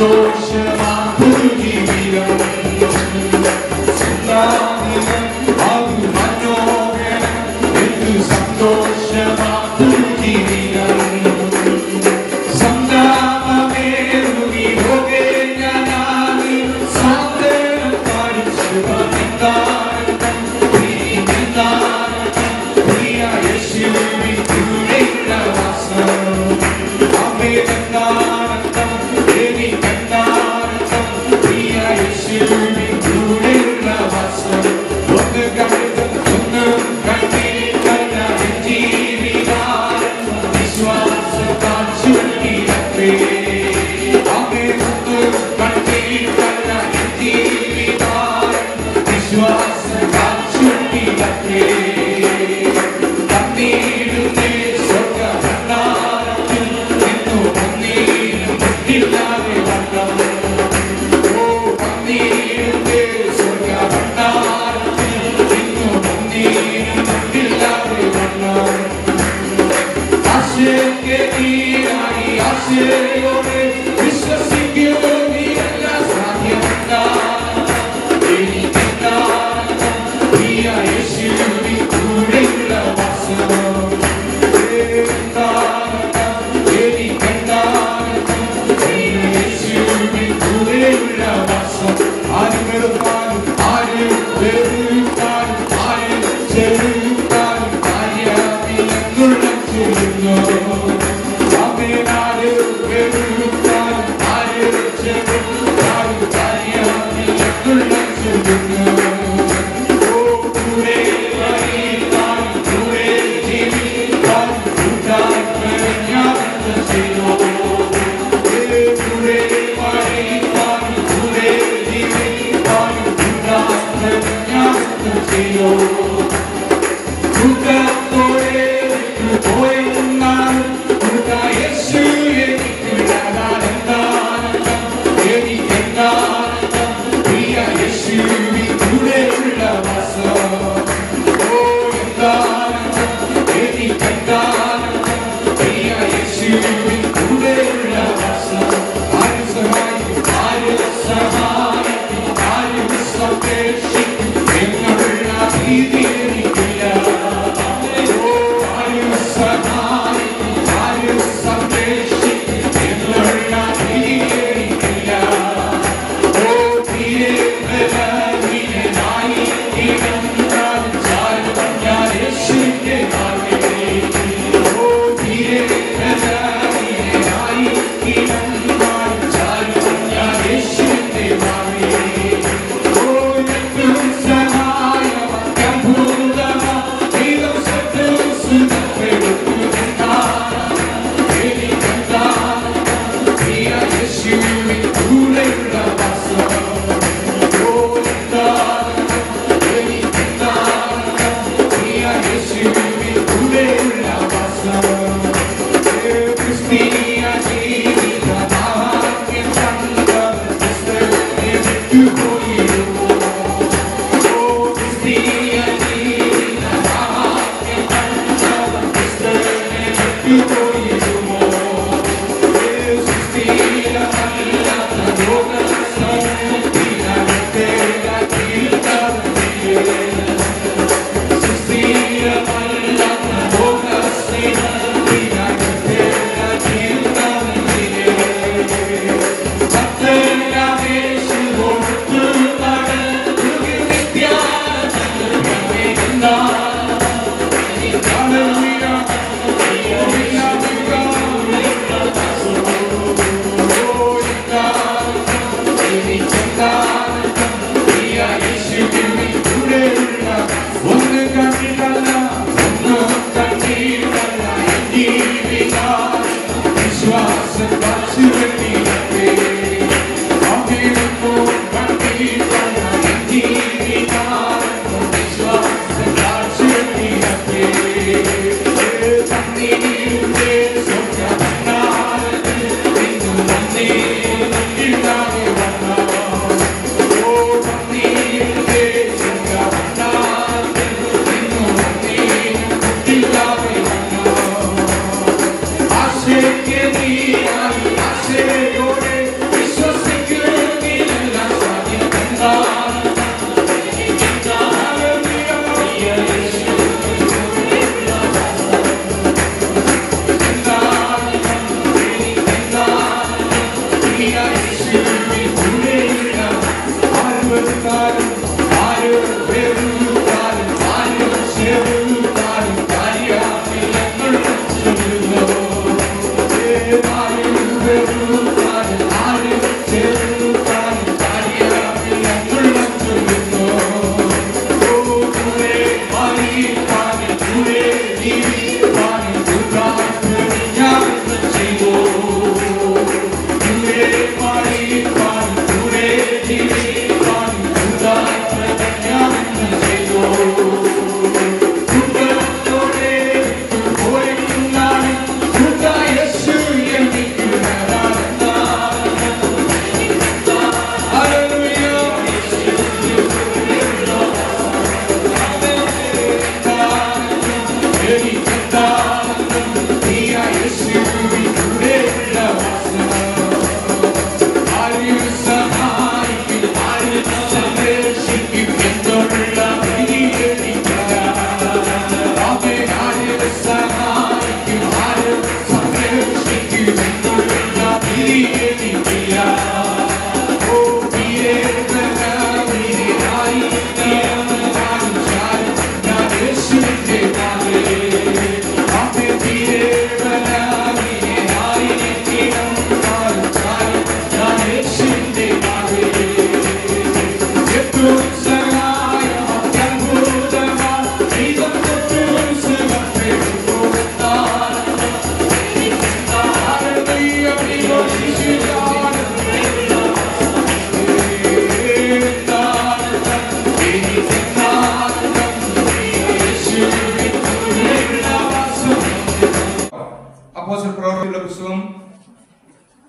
ആശയ്ക്ക് നീ ആശയോടെ വിശ്വസ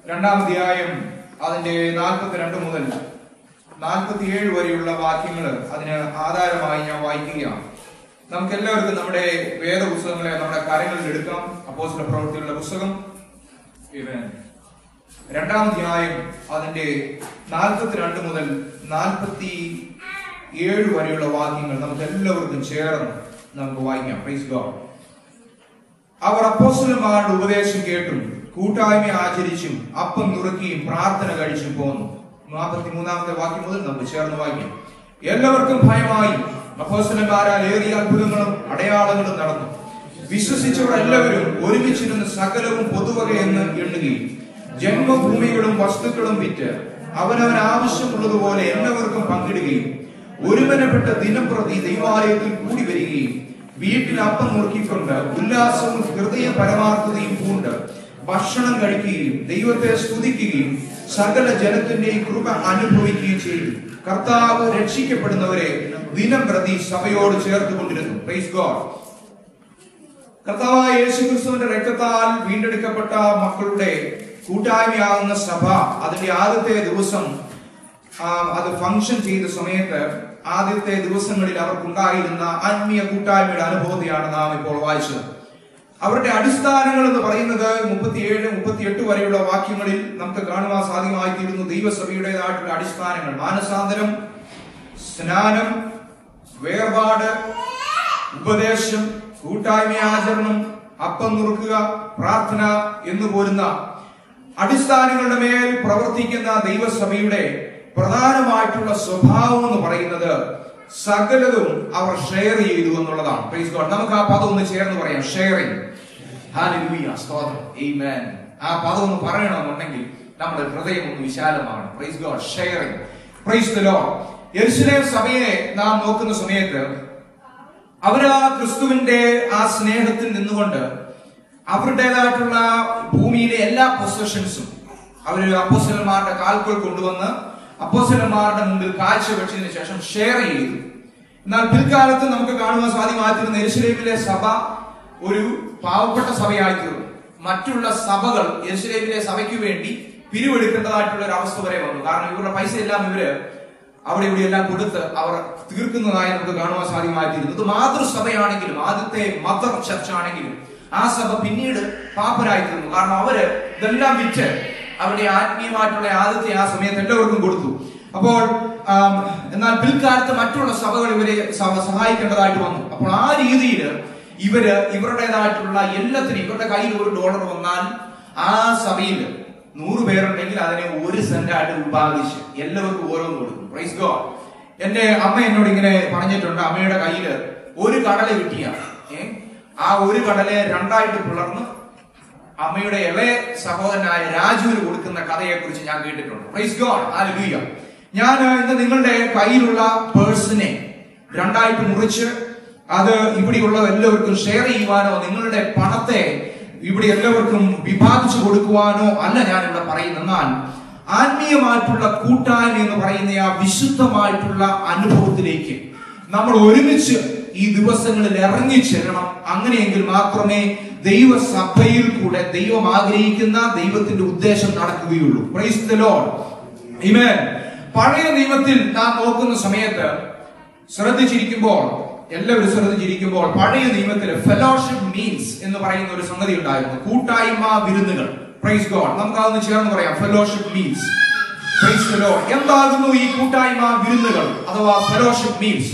രണ്ടാം അധ്യായം അതിന്റെ നാൽപ്പത്തിരണ്ട് മുതൽ നാൽപ്പത്തിയേഴ് വരെയുള്ള വാക്യങ്ങൾ അതിന് ആധാരമായി ഞാൻ വായിക്കുകയാണ് നമുക്ക് എല്ലാവർക്കും നമ്മുടെ വേദപുസ്തകങ്ങളെ നമ്മുടെ കരങ്ങളിൽ എടുക്കാം അപ്പോസ്തല പ്രവൃത്തികളുടെ പുസ്തകം Amen. രണ്ടാം അധ്യായം അതിന്റെ നാൽപ്പത്തിരണ്ട് മുതൽ നാൽപ്പത്തി ഏഴ് വരെയുള്ള വാക്യങ്ങൾ നമുക്ക് എല്ലാവർക്കും ചേർന്ന് നമുക്ക് വായിക്കാം പ്രൈസ് ഗോഡ് അവർ അപ്പോസ്തലന്മാരുടെ ഉപദേശം കേട്ടും കൂട്ടായ്മ ആചരിച്ചും അപ്പം നുറുക്കിയും പ്രാർത്ഥന കഴിച്ചും പോന്നു നാൽപ്പത്തി മൂന്നാമത്തെ വാക്യം മുതൽ നമുക്ക് ചേർന്ന് വായിക്കാം എല്ലാവർക്കും ഭയമായി അപ്പോസ്തലന്മാരാൽ ഏറിയ അത്ഭുതങ്ങളും അടയാളങ്ങളും നടന്നു വിശ്വസിച്ചവർ എല്ലാവരും ഒരുമിച്ചിരുന്ന് സകലവും പൊതുവകയെന്ന് എണ്ണുകയും ജന്മഭൂമികളും വസ്തുക്കളും വിറ്റ് അവനവൻ ആവശ്യമുള്ളതുപോലെ എല്ലാവർക്കും പങ്കിടുകയും ഒരുമനപ്പെട്ട ദിനംപ്രതി ദൈവാലയത്തിൽ കൂടി വരികയും വീട്ടിൽ അപ്പം നുറുക്കിക്കൊണ്ട് ഉല്ലാസവും ഹൃദയ പരമാർത്ഥതയും പൂണ്ട് ഭക്ഷണം കഴിക്കുകയും ദൈവത്തെ സ്തുതിക്കുകയും സകല ജനത്തിന്റെയും കൃപ അനുഭവിക്കുകയും ചെയ്തു കർത്താവ് രക്ഷിക്കപ്പെടുന്നവരെ ദിനം പ്രതി സഭയോട് ചേർത്തുകൊണ്ടിരുന്നു പ്രൈസ് ഗോഡ് കർത്താവായ യേശു ക്രിസ്തുവിന്റെ രക്തത്താൽ വീണ്ടെടുക്കപ്പെട്ട മക്കളുടെ കൂട്ടായ്മയാകുന്ന സഭ അതിന്റെ ആദ്യത്തെ ദിവസം ആ, അത് ഫംഗ്ഷൻ ചെയ്ത സമയത്ത് ആദ്യത്തെ ദിവസങ്ങളിൽ അവർക്കുണ്ടായിരുന്ന ആത്മീയ കൂട്ടായ്മയുടെ അനുഭവത്തെയാണ് നാം ഇപ്പോൾ വായിച്ചത് അവരുടെ അടിസ്ഥാനങ്ങൾ എന്ന് പറയുന്നത് മുപ്പത്തിയേഴ് മുപ്പത്തിയെട്ട് വരെയുള്ള വാക്യങ്ങളിൽ നമുക്ക് കാണുവാൻ സാധ്യമായി തീരുന്നു ദൈവസഭയുടേതായിട്ടുള്ള അടിസ്ഥാനങ്ങൾ മാനസാന്തരം സ്നാനം വേർപാട് ഉപദേശം കൂട്ടായ്മ ആചരണം അപ്പം നുറുക്കുക പ്രാർത്ഥന എന്ന് പോരുന്ന അടിസ്ഥാനങ്ങളുടെ മേൽ പ്രവർത്തിക്കുന്ന ദൈവസഭയുടെ പ്രധാനമായിട്ടുള്ള സ്വഭാവം എന്ന് പറയുന്നത് സകലതും അവർ ഷെയർ ചെയ്തു എന്നുള്ളതാണ് Praise God. നമുക്ക് ആ പദം ഒന്ന് ചേർന്ന് പറയാം ഷെയറിംഗ് സ്തോത്രം Amen. ആ പദം ഒന്ന് പറയണമെന്നുണ്ടെങ്കിൽ നമ്മുടെ ഹൃദയം ഒന്ന് വിശാലമാണ് praise God sharing praise the Lord യെരുശലേം സഭയെ നാം നോക്കുന്ന സമയത്ത് അവര് ആ ക്രിസ്തുവിന്റെ ആ സ്നേഹത്തിൽ നിന്നുകൊണ്ട് അവരുടേതായിട്ടുള്ള ഭൂമിയിലെ എല്ലാ പൊസഷൻസും അവര് അപ്പോസലന്മാരുടെ കാൽക്കൽ കൊണ്ടുവന്ന് അപ്പോസലന്മാരുടെ മുമ്പിൽ കാഴ്ചവെച്ചതിന് ശേഷം ഷെയർ ചെയ്തു എന്നാൽ പിൽക്കാലത്ത് നമുക്ക് കാണുവാൻ സാധ്യമായിരുന്ന എരുസലേമിലെ സഭ ഒരു പാവപ്പെട്ട സഭയായി തീർന്നു മറ്റുള്ള സഭകൾ എരുസലേമിലെ സഭയ്ക്ക് വേണ്ടി പിരിവെടുക്കേണ്ടതായിട്ടുള്ള ഒരു അവസ്ഥ വരെ വന്നു കാരണം ഇവരുടെ പൈസ എല്ലാം ഇവര് അവിടെ ഇവിടെ എല്ലാം കൊടുത്ത് അവർ തീർക്കുന്നതായി നമുക്ക് കാണുവാൻ സാധ്യമായിത്തീരുന്നു ഇത് മാതൃസഭയാണെങ്കിലും ആദ്യത്തെ മദർ ചർച്ച് ആണെങ്കിലും ആ സഭ പിന്നീട് പാപ്പരായി തീർന്നു കാരണം അവര് ഇതെല്ലാം വിറ്റ് അവരുടെ ആത്മീയമായിട്ടുള്ള ആദ്യത്തെ ആ സമയത്ത് എല്ലാവർക്കും കൊടുത്തു അപ്പോൾ ആം, എന്നാൽ പിൽക്കാലത്ത് മറ്റുള്ള സഭകൾ ഇവരെ സഭ സഹായിക്കേണ്ടതായിട്ട് വന്നു അപ്പോൾ ആ രീതിയിൽ ഇവര് ഇവരുടേതായിട്ടുള്ള എല്ലാത്തിനും ഇവരുടെ കയ്യിൽ ഒരു ഡോളർ വന്നാൽ ആ സഭയിൽ നൂറ് പേരുണ്ടെങ്കിൽ അതിനെ ഒരു സെന്റ് ആയിട്ട് വിഭാഗിച്ച് എല്ലാവർക്കും ഓരോന്ന് കൊടുക്കും പ്രൈസ് ഗോ എന്റെ അമ്മ എന്നോട് ഇങ്ങനെ പറഞ്ഞിട്ടുണ്ട് അമ്മയുടെ കയ്യിൽ ഒരു കടല കിട്ടിയ ഏ ആ ഒരു കടലെ രണ്ടായിട്ട് പിളർന്ന് അമ്മയുടെ ഇളയ സഹോദരനായ രാജുവിന് കൊടുക്കുന്ന കഥയെ കുറിച്ച് ഞാൻ കേട്ടിട്ടുണ്ട് പ്രൈസ് ഗോഡ് ഹല്ലേലൂയ ഞാൻ ഇന്ന് നിങ്ങളുടെ കയ്യിലുള്ള പേഴ്സിനെ രണ്ടായിട്ട് മുറിച്ച് അത് ഇവിടെയുള്ള എല്ലാവർക്കും ഷെയർ ചെയ്യുവാനോ നിങ്ങളുടെ പണത്തെ ഇവിടെ എല്ലാവർക്കും വിഭാഗിച്ചു കൊടുക്കുവാനോ അല്ല ഞാൻ ഇവിടെ പറയുന്നത് എന്നാൽ ആത്മീയമായിട്ടുള്ള കൂട്ടായ്മ എന്ന് പറയുന്ന ആ വിശുദ്ധമായിട്ടുള്ള അനുഭവത്തിലേക്ക് നമ്മൾ ഒരുമിച്ച് ഈ ദിവസങ്ങളിൽ ഇറങ്ങി ചെല്ലണം അങ്ങനെയെങ്കിൽ മാത്രമേ ദൈവസഭയിൽ കൂടെ ദൈവം ആഗ്രഹിക്കുന്ന ദൈവത്തിന്റെ ഉദ്ദേശം നടക്കുകയുള്ളൂ പ്രൈസ് ദ ലോർഡ് ആമേൻ പഴയ നിയമത്തിൽ നാം നോക്കുന്ന സമയത്ത് ശ്രദ്ധിച്ചിരിക്കുമ്പോൾ എല്ലാവരും ശ്രദ്ധിച്ചിരിക്കുമ്പോൾ പഴയ നിയമത്തിൽ ഫെലോഷിപ്പ് മീൻസ് എന്ന് പറയുന്ന ഒരു സംഗതി ഉണ്ടായിരുന്നു കൂട്ടായ്മ വിരുന്നുകൾ പ്രൈസ് ഗോഡ് നമുക്ക് അതൊന്ന് ചേർന്ന് പറയാം fellowship means praise the Lord എന്താകുന്നു ഈ കൂട്ടായ്മ വിരുന്നുകൾ അഥവാ ഫെലോഷിപ്പ് മീൻസ്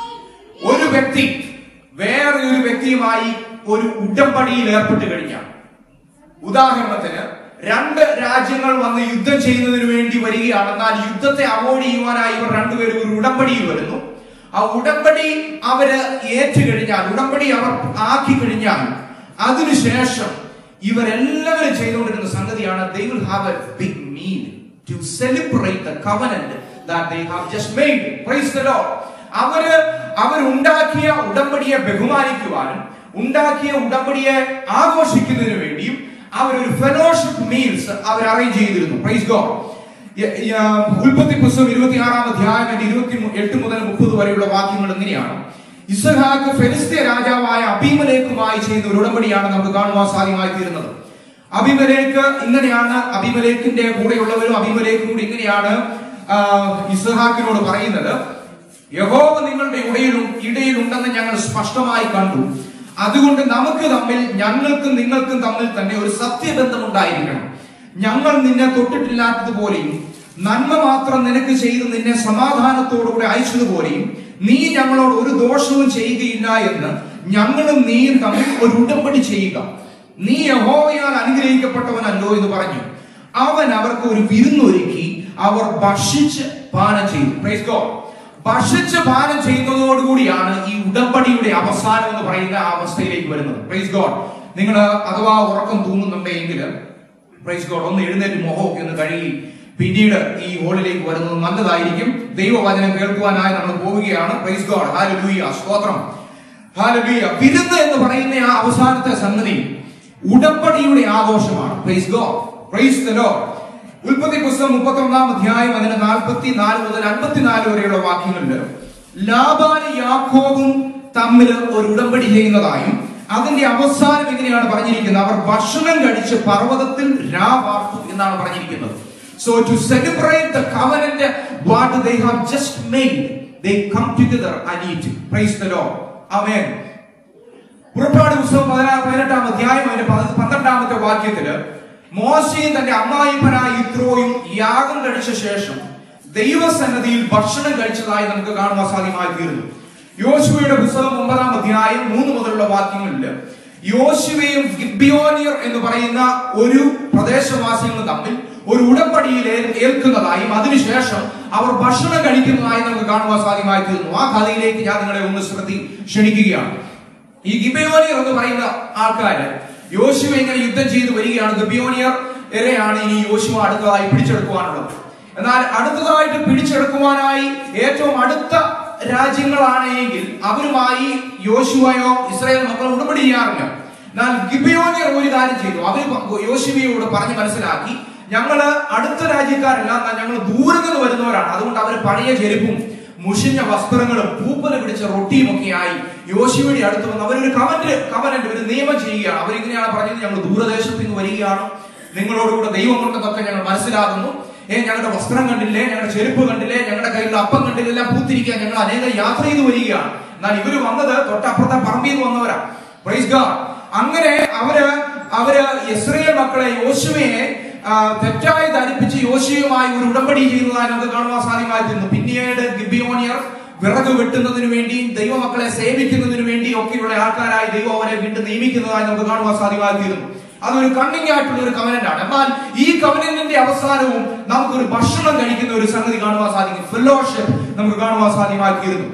ഒരു വ്യക്തി വേറെ ഒരു വ്യക്തിയുമായി ഒരു ഉടമ്പടിയിൽ ഏർപ്പെട്ട് കഴിഞ്ഞാൽ ഉദാഹരണത്തിന് രണ്ട് രാജ്യങ്ങൾ വന്ന് യുദ്ധം ചെയ്യുന്നതിന് വേണ്ടി വരികയാണ് എന്നാൽ യുദ്ധത്തെ അവോയ്ഡ് ചെയ്യുവാനായി ഇവർ രണ്ടുപേരും ഒരു ഉടമ്പടിയിൽ വരുന്നു ആ ഉടമ്പടി അവര് ഏറ്റുകഴിഞ്ഞാൽ ഉടമ്പടി അവർ ആക്കി കഴിഞ്ഞാൽ അതിനുശേഷം ഇവരെല്ലാവരും ചെയ്തുകൊണ്ടിരുന്ന സംഗതിയാണ് they will have a big meal to celebrate the covenant that they have just made praise the lord അവര് അവരുണ്ടാക്കിയ ഉടമ്പടിയെ ബഹുമാനിക്കുവാനും ഉണ്ടാക്കിയ ഉടമ്പടിയെ ആഘോഷിക്കുന്നതിന് വേണ്ടിയും അവരൊരു ഫെലോഷിപ്പ് മീൽസ് അവർ അറേഞ്ച് ചെയ്തിരുന്നു പ്രൈസ് ഗോഡ് ഉൽപ്പത്തി പുസ്തകം ഇരുപത്തിയാറാം അധ്യായം ഇരുപത്തി എട്ട് മുതൽ മുപ്പത് വരെയുള്ള വാക്യങ്ങൾ എങ്ങനെയാണ് ഇസഹാക്ക് ഫെലിസ്തീയ രാജാവായ അബീമലേക്കുമായി ചെയ്യുന്ന ഒരു ഉടമ്പടിയാണ് നമുക്ക് കാണുവാൻ സാധ്യമായി തീരുന്നത് അഭിമലേക്ക് ഇങ്ങനെയാണ് അഭിമലേക്കിന്റെ കൂടെയുള്ളവരും അഭിമലേക്കും കൂടി ഇങ്ങനെയാണ് ആ, ഇസ്ഹാക്കിനോട് പറയുന്നത് യഹോവ നിങ്ങളുടെ ഇടയിലും ഇടയിലുണ്ടെന്ന് ഞങ്ങൾ സ്പഷ്ടമായി കണ്ടു അതുകൊണ്ട് നമുക്ക് തമ്മിൽ ഞങ്ങൾക്കും നിങ്ങൾക്കും തമ്മിൽ തന്നെ ഒരു സത്യബന്ധം ഉണ്ടായിരിക്കണം ഞങ്ങൾ നിന്നെ തൊട്ടിട്ടില്ലാത്തതുപോലെയും നന്മ മാത്രം നിനക്ക് ചെയ്ത് നിന്നെ സമാധാനത്തോടുകൂടെ അയച്ചതുപോലെയും നീ ഞങ്ങളോട് ഒരു ദോഷവും ചെയ്യുകയില്ല എന്ന് ഞങ്ങളും നീയും തമ്മിൽ ഒരു ഉടമ്പടി ചെയ്യുക നീ യഹോവയാൽ അനുഗ്രഹിക്കപ്പെട്ടവനല്ലോ എന്ന് പറഞ്ഞു അവൻ അവർക്ക് ഒരു വിരുന്നൊരുക്കി അവർ ഭക്ഷിച്ച് പാനം ചെയ്തു Praise God. ഭക്ഷിച്ച് പാനം ചെയ്യുന്നതോടുകൂടിയാണ് ഈ ഉടമ്പടിയുടെ അവസാനം എന്ന് പറയുന്ന ആ അവസ്ഥയിലേക്ക് വരുന്നത് പ്രൈസ് ഗോഡ് നിങ്ങൾ അഥവാ ഉറക്കം തൂങ്ങുന്നുണ്ടെങ്കിൽ പ്രൈസ് ഗോഡ് ഒന്ന് എഴുന്നേറ്റ് മുഖമൊക്കെ ഒന്ന് കഴുകി പിന്നീട് ഈ ഹോളിലേക്ക് വരുന്നത് നല്ലതായിരിക്കും ദൈവവചനം കേൾക്കുവാനായി നമ്മൾ പോവുകയാണ് പ്രൈസ് ഗോഡ് ഹാലലൂയ സ്തോത്രം ഹാലലൂയ വിരുന്ന് എന്ന് പറയുന്ന ആ അവസാനത്തെ സംഗതി ഉടമ്പടിയുടെ ആഘോഷമാണ് praise God praise the Lord ഉൽപ്പത്തി പുസ്തകം മുപ്പത്തി ഒന്നാം അധ്യായം അതിന് നാൽപ്പത്തി നാല് മുതൽ അൻപത്തിനാല് വരെയുള്ള വാക്യങ്ങളിൽ ലാബാനും യാക്കോബും തമ്മിൽ ഒരു ഉടമ്പടി ചെയ്യുന്നതായും അതിന്റെ അവസാനം എങ്ങനെയാണ് പറഞ്ഞിരിക്കുന്നത് അവർ ഭക്ഷണം കഴിച്ച് പർവ്വതത്തിൽ രാവാർത്തു എന്നാണ് പറഞ്ഞിരിക്കുന്നത് so to celebrate the covenant what they have just made they come together and eat praise the Lord amen പുറപ്പാട് പുസ്തകം പതിനാറ് പതിനെട്ടാം അധ്യായം അതിന്റെ പതി- പന്ത്രണ്ടാമത്തെ വാക്യത്തില് മോശയും തന്റെ അമ്മായിപ്പനായ ഇത്രോയും യാഗം കഴിച്ച ശേഷം ദൈവസന്നദ്ധിയിൽ ഭക്ഷണം കഴിച്ചതായി നമുക്ക് കാണുവാൻ സാധ്യമായി തീർന്നു യോശുവയുടെ പുസ്തകം ഒമ്പതാം അധ്യായം മൂന്ന് മുതലുള്ള വാക്യങ്ങളിൽ യോശുവയും ഗിബിയോനിയർ എന്ന് പറയുന്ന ഒരു പ്രദേശവാസികളും തമ്മിൽ ഒരു ഉടമ്പടിയിൽ ഏൽ- ഏൽക്കുന്നതായും അതിനുശേഷം അവർ ഭക്ഷണം കഴിക്കുന്നതായും നമുക്ക് കാണുവാൻ സാധ്യമായി തീർന്നു ആ കഥയിലേക്ക് ഞാൻ നിങ്ങളെ ഒന്ന് ശ്രദ്ധി ക്ഷണിക്കുകയാണ് ഈ ഗിബയോനിയർ എന്ന് പറയുന്ന ആൾക്കാര് യോശുവ ഇങ്ങനെ യുദ്ധം ചെയ്ത് വരികയാണ് ഗിബയോനിയർ എരെയാണ് ഇനി യോശുവ അടുത്തതായി പിടിച്ചെടുക്കുവാനുള്ളത് എന്നാൽ അടുത്തതായിട്ട് പിടിച്ചെടുക്കുവാനായി ഏറ്റവും അടുത്ത രാജ്യങ്ങളാണ് എങ്കിൽ അവരുമായി യോശുവയോ ഇസ്രായേൽ മക്കൾ ഉടമ്പടി ചെയ്യാറില്ല എന്നാൽ ഗിബയോനിയർ ഒരു കാര്യം ചെയ്തു അവർ യോശുവയോട് പറഞ്ഞ് മനസ്സിലാക്കി ഞങ്ങള് അടുത്ത രാജ്യക്കാരല്ല എന്നാൽ ഞങ്ങൾ ദൂരെ നിന്ന് വരുന്നവരാണ് അതുകൊണ്ട് അവർ പഴയ ചെരുപ്പും മുഷിഞ്ഞ വസ്ത്രങ്ങളും പൂപ്പല പിടിച്ച റൊട്ടിയും ഒക്കെയായി യോശുവയുടെ അടുത്ത് വന്ന് അവരൊരു കമന്റ് കമന്റ് ഒരു നിയമം ചെയ്യുകയാണ് അവരിങ്ങനെയാണ് പറഞ്ഞത് ഞങ്ങൾ ദൂരദേശത്ത് നിന്ന് വരികയാണ് നിങ്ങളോടുകൂടെ ദൈവമുണ്ടെന്നൊക്കെ ഞങ്ങൾ മനസ്സിലാകുന്നു ഏ ഞങ്ങളുടെ വസ്ത്രം കണ്ടില്ലേ ഞങ്ങളുടെ ചെരുപ്പ് കണ്ടില്ലേ ഞങ്ങളുടെ കയ്യിലുള്ള അപ്പം കണ്ടില്ലേ എല്ലാം പൂത്തിരിക്കാൻ ഞങ്ങൾ അനേക യാത്ര ചെയ്ത് വരികയാണ് എന്നാൽ ഇവര് വന്നത് തൊട്ടപ്പുറത്തെ പറമ്പിൽ നിന്ന് വന്നവരാ പ്രൈസ് ഗാഡ് അങ്ങനെ അവര് അവര് ഇസ്രയേൽ മക്കളെ യോശുവയെ ആ, തെറ്റായി ധരിപ്പിച്ച് യോശുവുമായി ഒരു ഉടമ്പടി ചെയ്യുന്നതായി നമുക്ക് കാണുവാൻ സാധ്യമായിരുന്നു പിന്നീട് ഗിബിയോനിയർ വിറക് വെട്ടുന്നതിന് വേണ്ടിയും ദൈവമക്കളെ സേവിക്കുന്നതിന് വേണ്ടിയും ഒക്കെയുള്ള ആൾക്കാരായി ദൈവം അവരെ വീണ്ടും നിയമിക്കുന്നതായി നമുക്ക് കാണുവാൻ സാധ്യമായിരുന്നു അതൊരു കണ്ണിങ് ആയിട്ടുള്ള ഒരു കവനന്റ് ആണ് എന്നാൽ ഈ കവനന്റിന്റെ അവസാനവും നമുക്കൊരു ഭക്ഷണം കഴിക്കുന്ന ഒരു സംഗതി കാണുവാൻ സാധിക്കും ഫെലോഷിപ്പ് നമുക്ക് കാണുവാൻ സാധ്യമാക്കിയിരുന്നു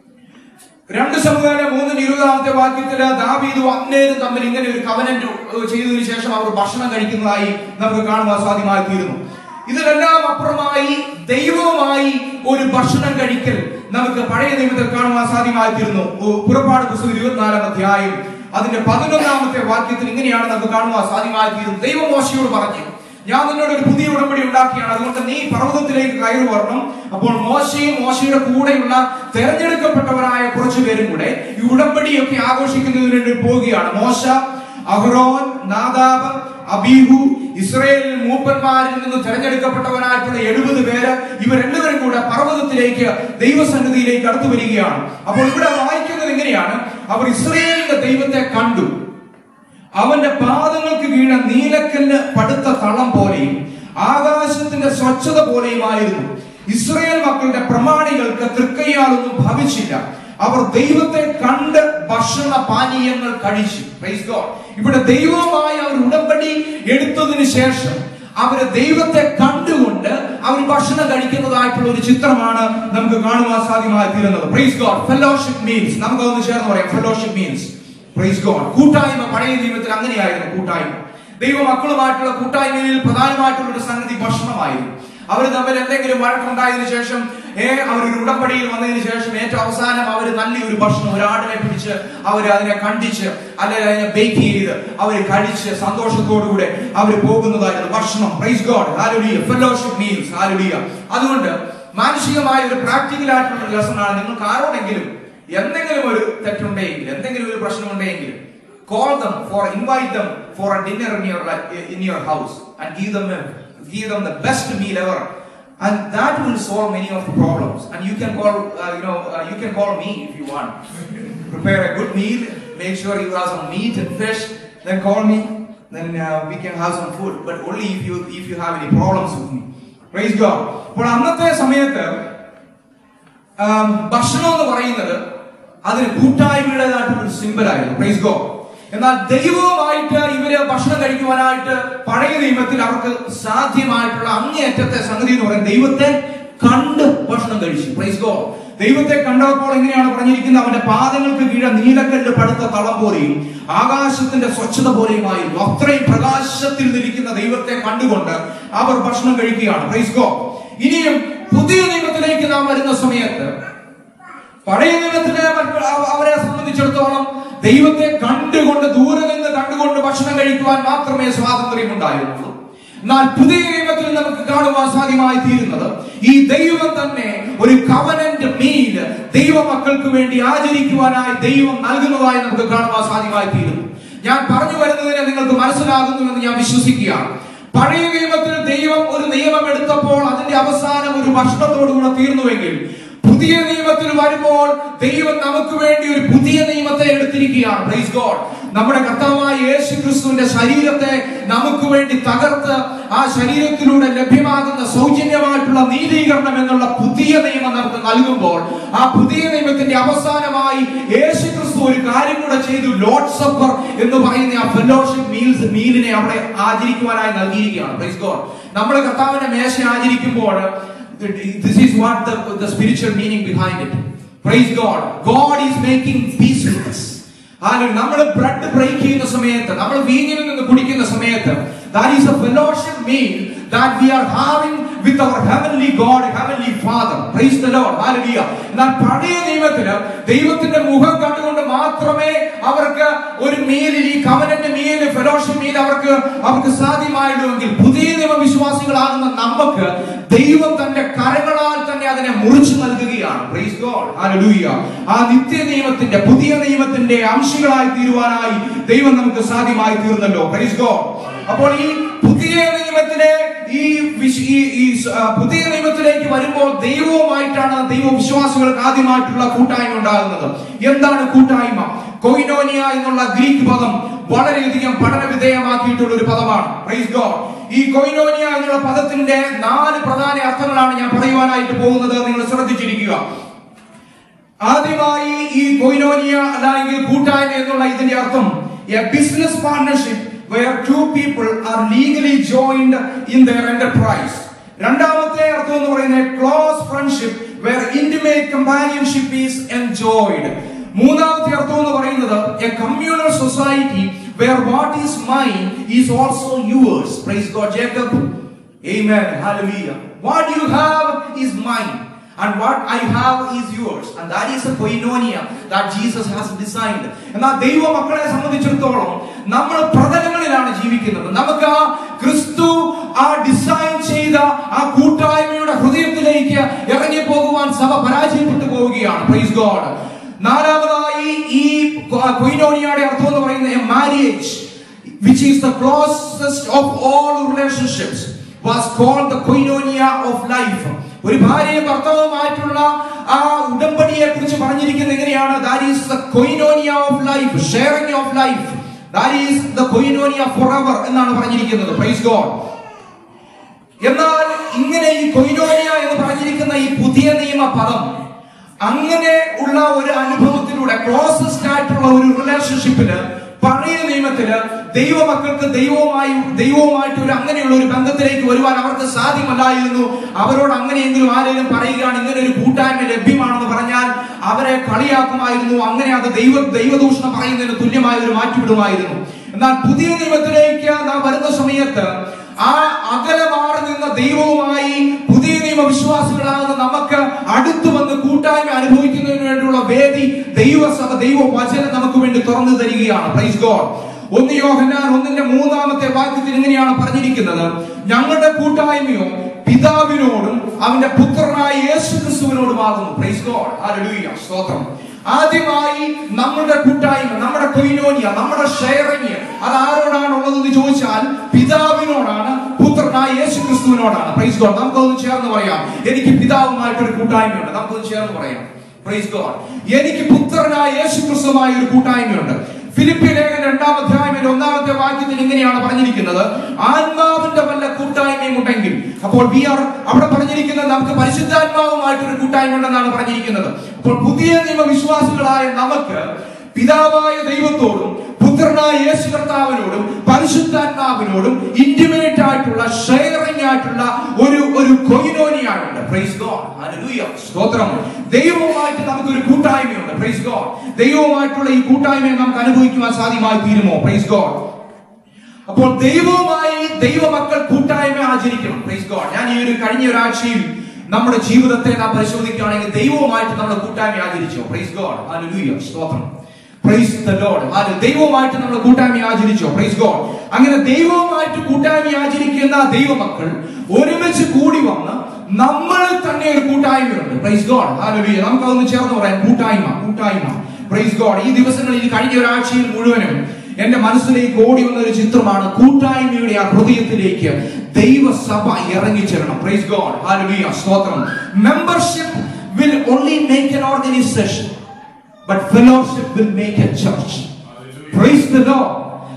രണ്ട് സമുദായ മൂന്നിന് ഇരുപതാമത്തെ വാക്യത്തില് ദാവീദും അന്നേരും തമ്മിൽ ഇങ്ങനെ ഒരു കവനന്റ് ചെയ്തതിനു ശേഷം അവർ ഭക്ഷണം കഴിക്കുന്നതായി നമുക്ക് കാണുവാൻ സാധ്യമാക്കിയിരുന്നു ഇതിലെല്ലാം അപ്പുറമായി ദൈവവുമായി ഒരു ഭക്ഷണം കഴിക്കൽ നമുക്ക് പഴയ നിയമത്തിൽ കാണുവാൻ സാധ്യമാക്കിയിരുന്നു പുറപ്പാട് പുസ്തകം ഇരുപത്തിനാലാം അധ്യായം അതിന്റെ പതിനൊന്നാമത്തെ വാക്യത്തിൽ ഇങ്ങനെയാണ് നമുക്ക് കാണുവാൻ സാധ്യമാക്കിയിരുന്നു ദൈവം മോശയോട് പറഞ്ഞു ഞാൻ നിന്നോട് ഒരു പുതിയ ഉടമ്പടി ഉണ്ടാക്കിയാണ് അതുകൊണ്ട് നീ പർവ്വതത്തിലേക്ക് കയറി വരണം അപ്പോൾ മോശയും മോശയുടെ കൂടെയുള്ള തെരഞ്ഞെടുക്കപ്പെട്ടവരായ കുറച്ചു പേരും കൂടെ ഈ ഉടമ്പടിയൊക്കെ ആഘോഷിക്കുന്നതിന് വേണ്ടി പോവുകയാണ് മോശ അഹ്റോൻ നാദാബ് അബീഹു ഇസ്രയേലിൽ മൂപ്പന്മാരിൽ നിന്ന് തെരഞ്ഞെടുക്കപ്പെട്ടവരായിട്ടുള്ള എഴുപത് പേര് ഇവരെല്ലാവരും കൂടെ പർവ്വതത്തിലേക്ക് ദൈവസന്നിധിയിലേക്ക് അടുത്തു വരികയാണ് അപ്പോൾ ഇവിടെ വായിക്കുന്നത് എങ്ങനെയാണ് അവർ ഇസ്രയേലിന്റെ ദൈവത്തെ കണ്ടു അവന്റെ പാദങ്ങൾക്ക് വീണ നീലക്കല്ല് പടുത്ത തളം പോലെയും ആകാശത്തിന്റെ സ്വച്ഛത പോലെയുമായിരുന്നു ഇസ്രയേൽ മക്കളുടെ പ്രമാണികൾക്ക് തൃക്കയ്യാലൊന്നും ഭവിച്ചില്ല അവർ ദൈവത്തെ കണ്ട് ഭക്ഷണ പാനീയങ്ങൾ കഴിച്ചു Praise God. ഇവിടെ ദൈവവുമായി അവർ ഉടമ്പടി എടുത്തതിന് ശേഷം അവര് ദൈവത്തെ കണ്ടുകൊണ്ട് അവർ ഭക്ഷണം കഴിക്കുന്നതായിട്ടുള്ള ഒരു ചിത്രമാണ് നമുക്ക് കാണുവാൻ സാധ്യമായി തീരുന്നത് പ്രൈസ് ഗോഡ് ഫെലോഷിപ്പ് മീൻസ് നമുക്ക് ഒന്ന് ചേർന്ന് പറയാം ഫെലോഷിപ്പ് മീൻസ് പ്രൈസ് ഗോഡ് കൂട്ടായ്മ പഴയ നിയമത്തിൽ അങ്ങനെയായിരുന്നു കൂട്ടായ്മ ദൈവ മക്കളുമായിട്ടുള്ള കൂട്ടായ്മയിൽ പ്രധാനമായിട്ടുള്ള ഒരു സംഗതി ഭക്ഷണമായിരുന്നു അവർ തമ്മിൽ എന്തെങ്കിലും വഴക്കുണ്ടായതിനു ശേഷം ഏ അവർ ഒരു ഉടമ്പടിയിൽ വന്നതിന് ശേഷം ഏറ്റവും അവസാനം അവർ നല്ലൊരു ഭക്ഷണം ഒരാടിനെ പിടിച്ച് അവർ അതിനെ കണ്ടിച്ച് അല്ലെങ്കിൽ അതിനെ ബേക്ക് ചെയ്ത് അവർ കഴിച്ച് സന്തോഷത്തോടുകൂടെ അവർ പോകുന്നതായിരുന്നു ഭക്ഷണം praise God hallelujah fellowship meals hallelujah അതുകൊണ്ട് മാനുഷികമായ ഒരു പ്രാക്ടിക്കൽ ആയിട്ടുള്ള ലെസൺ ആണ് നിങ്ങൾക്ക് ആരോടെങ്കിലും എന്തെങ്കിലും ഒരു തെറ്റുണ്ടെങ്കിൽ എന്തെങ്കിലും ഒരു പ്രശ്നമുണ്ടെങ്കിൽ call them for invite them for a dinner in your li- in your house and give them a, give them the best meal ever and that will solve many of the problems and you can call uh, you know uh, you can call me if you want prepare a good meal make sure you have some meat and fish then call me then uh, we can have some food but only if you if you have any problems with me praise god അപ്പോൾ അന്നത്തെ സമയത്ത് ആം, ഭക്ഷണം എന്ന് പറയുന്നത് അതിന് കൂട്ടായ്മയുടേതായിട്ടുള്ള ഒരു simple ആയിരുന്നു price go എന്നാൽ ദൈവവുമായിട്ട് ഇവര് ഭക്ഷണം കഴിക്കുവാനായിട്ട് പഴയ നിയമത്തിൽ അവർക്ക് സാധ്യമായിട്ടുള്ള അങ്ങേയറ്റത്തെ സംഗതി എന്ന് പറയുന്നത് ദൈവത്തെ കണ്ട് ഭക്ഷണം കഴിച്ചു പ്രൈസ് ഗോ ദൈവത്തെ കണ്ടപ്പോൾ എങ്ങനെയാണ് പറഞ്ഞിരിക്കുന്നത് അവന്റെ പാദങ്ങൾക്ക് കീഴെ നീലക്കല്ല് പടുത്ത തളം പോലെയും ആകാശത്തിന്റെ സ്വച്ഛത പോലെയുമായിരുന്നു അത്രയും പ്രകാശത്തിൽ നിൽക്കുന്ന ദൈവത്തെ കണ്ടുകൊണ്ട് അവർ ഭക്ഷണം കഴിക്കുകയാണ് പ്രൈസ് ഗോ ഇനിയും പുതിയ നിയമത്തിലേക്ക് നാം വരുന്ന സമയത്ത് പഴയ നിയമത്തിലെ മറ്റ് അവ- അവരെ സംബന്ധിച്ചിടത്തോളം ദൈവത്തെ കണ്ടുകൊണ്ട് ദൂരെ നിന്ന് കണ്ടുകൊണ്ട് ഭക്ഷണം കഴിക്കുവാൻ മാത്രമേ സ്വാതന്ത്ര്യം ഉണ്ടായിരുന്നുള്ളൂ എന്നാൽ പുതിയ നിയമത്തിൽ നമുക്ക് കാണുവാൻ സാധ്യമായി തീരുന്നത് ഈ ദൈവം തന്നെ ഒരു കവനന്റ് മീൽ ദൈവമക്കൾക്ക് വേണ്ടി ആചരിക്കുവാനായി ദൈവം നൽകുന്നതായി നമുക്ക് കാണുവാൻ സാധ്യമായി തീരുന്നു ഞാൻ പറഞ്ഞു വരുന്നതിനെ നിങ്ങൾക്ക് മനസ്സിലാകുന്നുവെന്ന് ഞാൻ വിശ്വസിക്കുകയാണ് പഴയ നിയമത്തിൽ ദൈവം ഒരു നിയമം എടുത്തപ്പോൾ അതിന്റെ അവസാനം ഒരു ഭക്ഷണത്തോടുകൂടെ തീർന്നുവെങ്കിൽ പുതിയ നിയമത്തിൽ വരുമ്പോൾ ദൈവം നമുക്ക് വേണ്ടി ഒരു പുതിയ നിയമത്തെ എടുത്തിരിക്കുകയാണ് പ്രൈസ് ഗോഡ് നമ്മുടെ കർത്താവായ യേശു ക്രിസ്തുവിന്റെ ശരീരത്തെ നമുക്ക് വേണ്ടി തകർത്ത് ആ ശരീരത്തിലൂടെ ലഭ്യമാകുന്ന സൗജന്യമായിട്ടുള്ള നീതീകരണം എന്നുള്ള പുതിയ നിയമം നമുക്ക് നൽകുമ്പോൾ ആ പുതിയ നിയമത്തിന്റെ അവസാനമായി യേശു ക്രിസ്തു ഒരു കാര്യം കൂടെ ചെയ്തു ലോഡ് സപ്പർ എന്ന് പറയുന്ന ആ ഫെലോഷിപ്പ് മീൽസ് മീലിനെ അവിടെ ആചരിക്കുവാനായി നൽകിയിരിക്കുകയാണ് പ്രൈസ് ഗോഡ് നമ്മൾ കർത്താവിന്റെ മേശ ആചരിക്കുമ്പോൾ this is what the, the spiritual meaning behind it. Praise God. God is making peace with us. നമ്മൾ ബ്ലഡ് ബ്രേക്ക് ചെയ്യുന്ന സമയത്ത് നമ്മൾ വീഞ്ഞിൽ നിന്ന് കുടിക്കുന്ന സമയത്ത് that is a fellowship meal that we are having with our heavenly God heavenly Father praise the Lord hallelujah എന്നാൽ പഴയ നിയമത്തിന് ദൈവത്തിന്റെ മുഖം കണ്ടുകൊണ്ട് മാത്രമേ അവർക്ക് ഒരു മീലിൽ ഈ കവനന്റെ മീൽ ഫെലോഷിപ്പ് മീൽ അവർക്ക് അവർക്ക് സാധ്യമായിട്ടുമെങ്കിൽ പുതിയ നിയമ വിശ്വാസികളാകുന്ന നമുക്ക് ദൈവം തന്റെ കരങ്ങളാൽ തന്നെ അതിനെ മുറിച്ചു നൽകുകയാണ് പ്രൈസ് ഗോഡ് ഹല്ലേലൂയ ആ നിത്യ നിയമത്തിന്റെ പുതിയ നിയമത്തിന്റെ അംശങ്ങളായി തീരുവാനായി ദൈവം നമുക്ക് സാധ്യമായി തീർന്നല്ലോ പ്രൈസ് ഗോഡ് അപ്പോൾ ഈ പുതിയ നിയമത്തിലെ ഈ വിശ്- ഈ ഈ സ- ആ, പുതിയ നിയമത്തിലേക്ക് വരുമ്പോൾ ദൈവവുമായിട്ടാണ് ദൈവവിശ്വാസികൾക്ക് ആദ്യമായിട്ടുള്ള കൂട്ടായ്മ ഉണ്ടാകുന്നത് എന്താണ് കൂട്ടായ്മ കൊയിനോനിയ എന്നുള്ള ഗ്രീക്ക് പദം വളരെയധികം പഠന വിധേയമാക്കിയിട്ടുള്ള ഒരു പദമാണ് പ്രൈസ് ഗോഡ് ഈ കൊയിനോനിയ എന്നുള്ള പദത്തിന്റെ നാല് പ്രധാന അർത്ഥങ്ങളാണ് ഞാൻ പറയുവാനായിട്ട് പോകുന്നത് നിങ്ങൾ ശ്രദ്ധിച്ചിരിക്കുക ആദ്യമായി ഈ കൊയിനോനിയ അല്ലെങ്കിൽ കൂട്ടായ്മ എന്നുള്ള ഇതിന്റെ അർത്ഥം a business partnership where two people are legally joined in their enterprise രണ്ടാമത്തെ അർത്ഥം എന്ന് പറയുന്നത് close friendship where intimate companionship is enjoyed മൂന്നാമത്തെ അർത്ഥം എന്ന് പറയുന്നത് a communal society where what is mine is also yours praise God Jacob Amen. Hallelujah. What you have is mine. And what I have is yours. And that is a koinonia that Jesus has designed. എന്നാൽ ദൈവ മക്കളെ സംബന്ധിച്ചിടത്തോളം നമ്മൾ പ്രതലങ്ങളിലാണ് ജീവിക്കുന്നത് നമുക്ക് ആ ക്രിസ്തു ആ ഡിസൈൻ ചെയ്ത ആ കൂട്ടായ്മയുടെ ഹൃദയത്തിലേക്ക് ഇറങ്ങി പോകുവാൻ സഭ പരാജയപ്പെട്ടു പോവുകയാണ് പ്രൈസ് ഗോഡ് നാലാമതായി ഈ കൊയിനോനിയയുടെ അർത്ഥം എന്ന് പറയുന്നത് marriage which is the closest of all relationships was called the koinonia of life ഒരു ഭാര്യയും ഭർത്താവുമായിട്ടുള്ള ആ ഉടമ്പടിയെ കുറിച്ച് പറഞ്ഞിരിക്കുന്നത് എങ്ങനെയാണ് that is the koinonia of life sharing of life that is the koinonia forever എന്നാണ് പറഞ്ഞിരിക്കുന്നത് പ്രൈസ് ഗോഡ് എന്നാൽ ഇങ്ങനെ ഈ കൊയിനോനിയ എന്ന് പറഞ്ഞിരിക്കുന്ന ഈ പുതിയ നിയമ പദം അങ്ങനെ ഉള്ള ഒരു അനുഭവത്തിലൂടെ ക്ലോസസ്റ്റ് ആയിട്ടുള്ള ഒരു റിലേഷൻഷിപ്പില് പഴയ നിയമത്തില് ദൈവമക്കൾക്ക് ദൈവവുമായി ദൈവവുമായിട്ട് ഒരു അങ്ങനെയുള്ള ഒരു ബന്ധത്തിലേക്ക് വരുവാൻ അവർക്ക് സാധ്യമല്ലായിരുന്നു അവരോട് അങ്ങനെയെങ്കിലും ആരെങ്കിലും പറയുകയാണ് ഇങ്ങനെ ഒരു കൂട്ടായ്മ ലഭ്യമാണെന്ന് പറഞ്ഞാൽ അവരെ കളിയാക്കുമായിരുന്നു അങ്ങനെ അത് ദൈവ ദൈവദൂഷണം പറയുന്നതിന് തുല്യമായ ഒരു മാറ്റിവിടുമായിരുന്നു എന്നാൽ പുതിയ നിയമത്തിലേക്ക് നാം വരുന്ന സമയത്ത് ആ അകലെ മാറി നിന്ന ദൈവവുമായി പുതിയ നിയമ വിശ്വാസികളാകുന്ന നമുക്ക് അടുത്തു വന്ന് കൂട്ടായ്മ അനുഭവിക്കുന്നതിന് വേണ്ടിയുള്ള വേദി ദൈവസഭ ദൈവ വചനം നമുക്ക് വേണ്ടി തുറന്നു തരികയാണ് പ്രൈസ് ഗോഡ് ഒന്ന് യോഹന്നാൻ ഒന്നിന്റെ മൂന്നാമത്തെ വാക്യത്തിൽ ഇങ്ങനെയാണ് പറഞ്ഞിരിക്കുന്നത് ഞങ്ങളുടെ കൂട്ടായ്മയോ പിതാവിനോടും അവന്റെ പുത്രനായ യേശു ക്രിസ്തുവിനോടുമാകുന്നു പ്രൈസ് ഗോഡ് ഹല്ലേലൂയ സ്തോത്രം ആദ്യമായി നമ്മുടെ കൂട്ടായ്മ നമ്മുടെ കൊയിനോനിയ നമ്മുടെ ഷെയറിങ് അത് ആരോടാണ് ഉള്ളതെന്ന് ചോദിച്ചാൽ പിതാവിനോടാണ് പുത്രനായ യേശു ക്രിസ്തുവിനോടാണ് പ്രൈസ് ഗോഡ് നമുക്കൊന്ന് ചേർന്ന് പറയാം എനിക്ക് പിതാവുമായിട്ടൊരു കൂട്ടായ്മയുണ്ട് നമുക്കൊന്ന് ചേർന്ന് പറയാം പ്രൈസ് ഗോഡ് എനിക്ക് പുത്രനായ യേശു ക്രിസ്തുമായ ഒരു കൂട്ടായ്മയുണ്ട് ഫിലിപ്പി ലേഖന രണ്ടാം അധ്യായത്തിന്റെ ഒന്നാമത്തെ വാക്യത്തിൽ ഇങ്ങനെയാണ് പറഞ്ഞിരിക്കുന്നത് ആത്മാവിന്റെ വല്ല കൂട്ടായ്മയും ഉണ്ടെങ്കിൽ അപ്പോൾ വി ആർ അവിടെ പറഞ്ഞിരിക്കുന്നത് നമുക്ക് പരിശുദ്ധാത്മാവുമായിട്ടൊരു കൂട്ടായ്മ ഉണ്ടെന്നാണ് പറഞ്ഞിരിക്കുന്നത് അപ്പോൾ പുതിയ നിയമ വിശ്വാസികളായ നമുക്ക് പിതാവായ ദൈവത്തോടും പുത്രനായ യേശു കർത്താവിനോടും പരിശുദ്ധാത്മാവിനോടും ഇന്റിമേറ്റ് ആയിട്ടുള്ള ഷെയറിംഗ് ആയിട്ടുള്ള ഒരു ഒരു കൊയിനോനിയാണുണ്ട് പ്രൈസ് ഗോഡ് ഹല്ലേലൂയ സ്തോത്രം ദൈവവുമായിട്ട് നമുക്ക് ഒരു കൂട്ടായ്മയുണ്ട് പ്രൈസ് ഗോഡ് ദൈവവുമായിട്ടുള്ള ഈ കൂട്ടായ്മയെ നമുക്ക് അനുഭവിക്കുവാൻ സാധ്യമായി തീരുമോ പ്രൈസ് ഗോഡ് അപ്പോൾ ദൈവവുമായി ദൈവമക്കൾ കൂട്ടായ്മ ആചരിക്കണം പ്രൈസ് ഗോഡ് ഞാൻ ഈ ഒരു കഴിഞ്ഞ ഒരാഴ്ചയിൽ നമ്മുടെ ജീവിതത്തെ നാം പരിശോധിക്കുകയാണെങ്കിൽ ദൈവവുമായിട്ട് നമ്മൾ കൂട്ടായ്മ ആചരിച്ചോ പ്രൈസ് ഗോഡ് ഹല്ലേലൂയ സ്തോത്രം പ്രൈസ് ദ ലോർഡ് ഹാലെ ദൈവവുമായിട്ട് നമ്മൾ കൂട്ടായ്മ ആചരിച്ചോ പ്രൈസ് ഗോഡ് അങ്ങനെ ദൈവവുമായിട്ട് കൂട്ടായ്മ ആചരിക്കുന്ന ദൈവമക്കൾ ഒരുമിച്ച് കൂടി വന്ന് നമ്മളിൽ തന്നെ ഒരു കൂട്ടായ്മയുണ്ട് പ്രൈസ് ഗോഡ് ഹാലലുയ നമുക്ക് അതൊന്ന് ചേർന്ന് പറയാം കൂട്ടായ്മ കൂട്ടായ്മ പ്രൈസ് ഗോഡ് ഈ ദിവസങ്ങളിൽ കഴിഞ്ഞ ഒരാഴ്ചയിൽ മുഴുവനും എന്റെ മനസ്സിലേക്ക് ഓടി വന്ന ഒരു ചിത്രമാണ് കൂട്ടായ്മയുടെ ആ ഹൃദയത്തിലേക്ക് ദൈവസഭ ഇറങ്ങിച്ചേരണം പ്രൈസ് ഗോഡ് ഹാലലുയ സ്തോത്രം membership will only make an organisation but fellowship will make a church. Praise the Lord.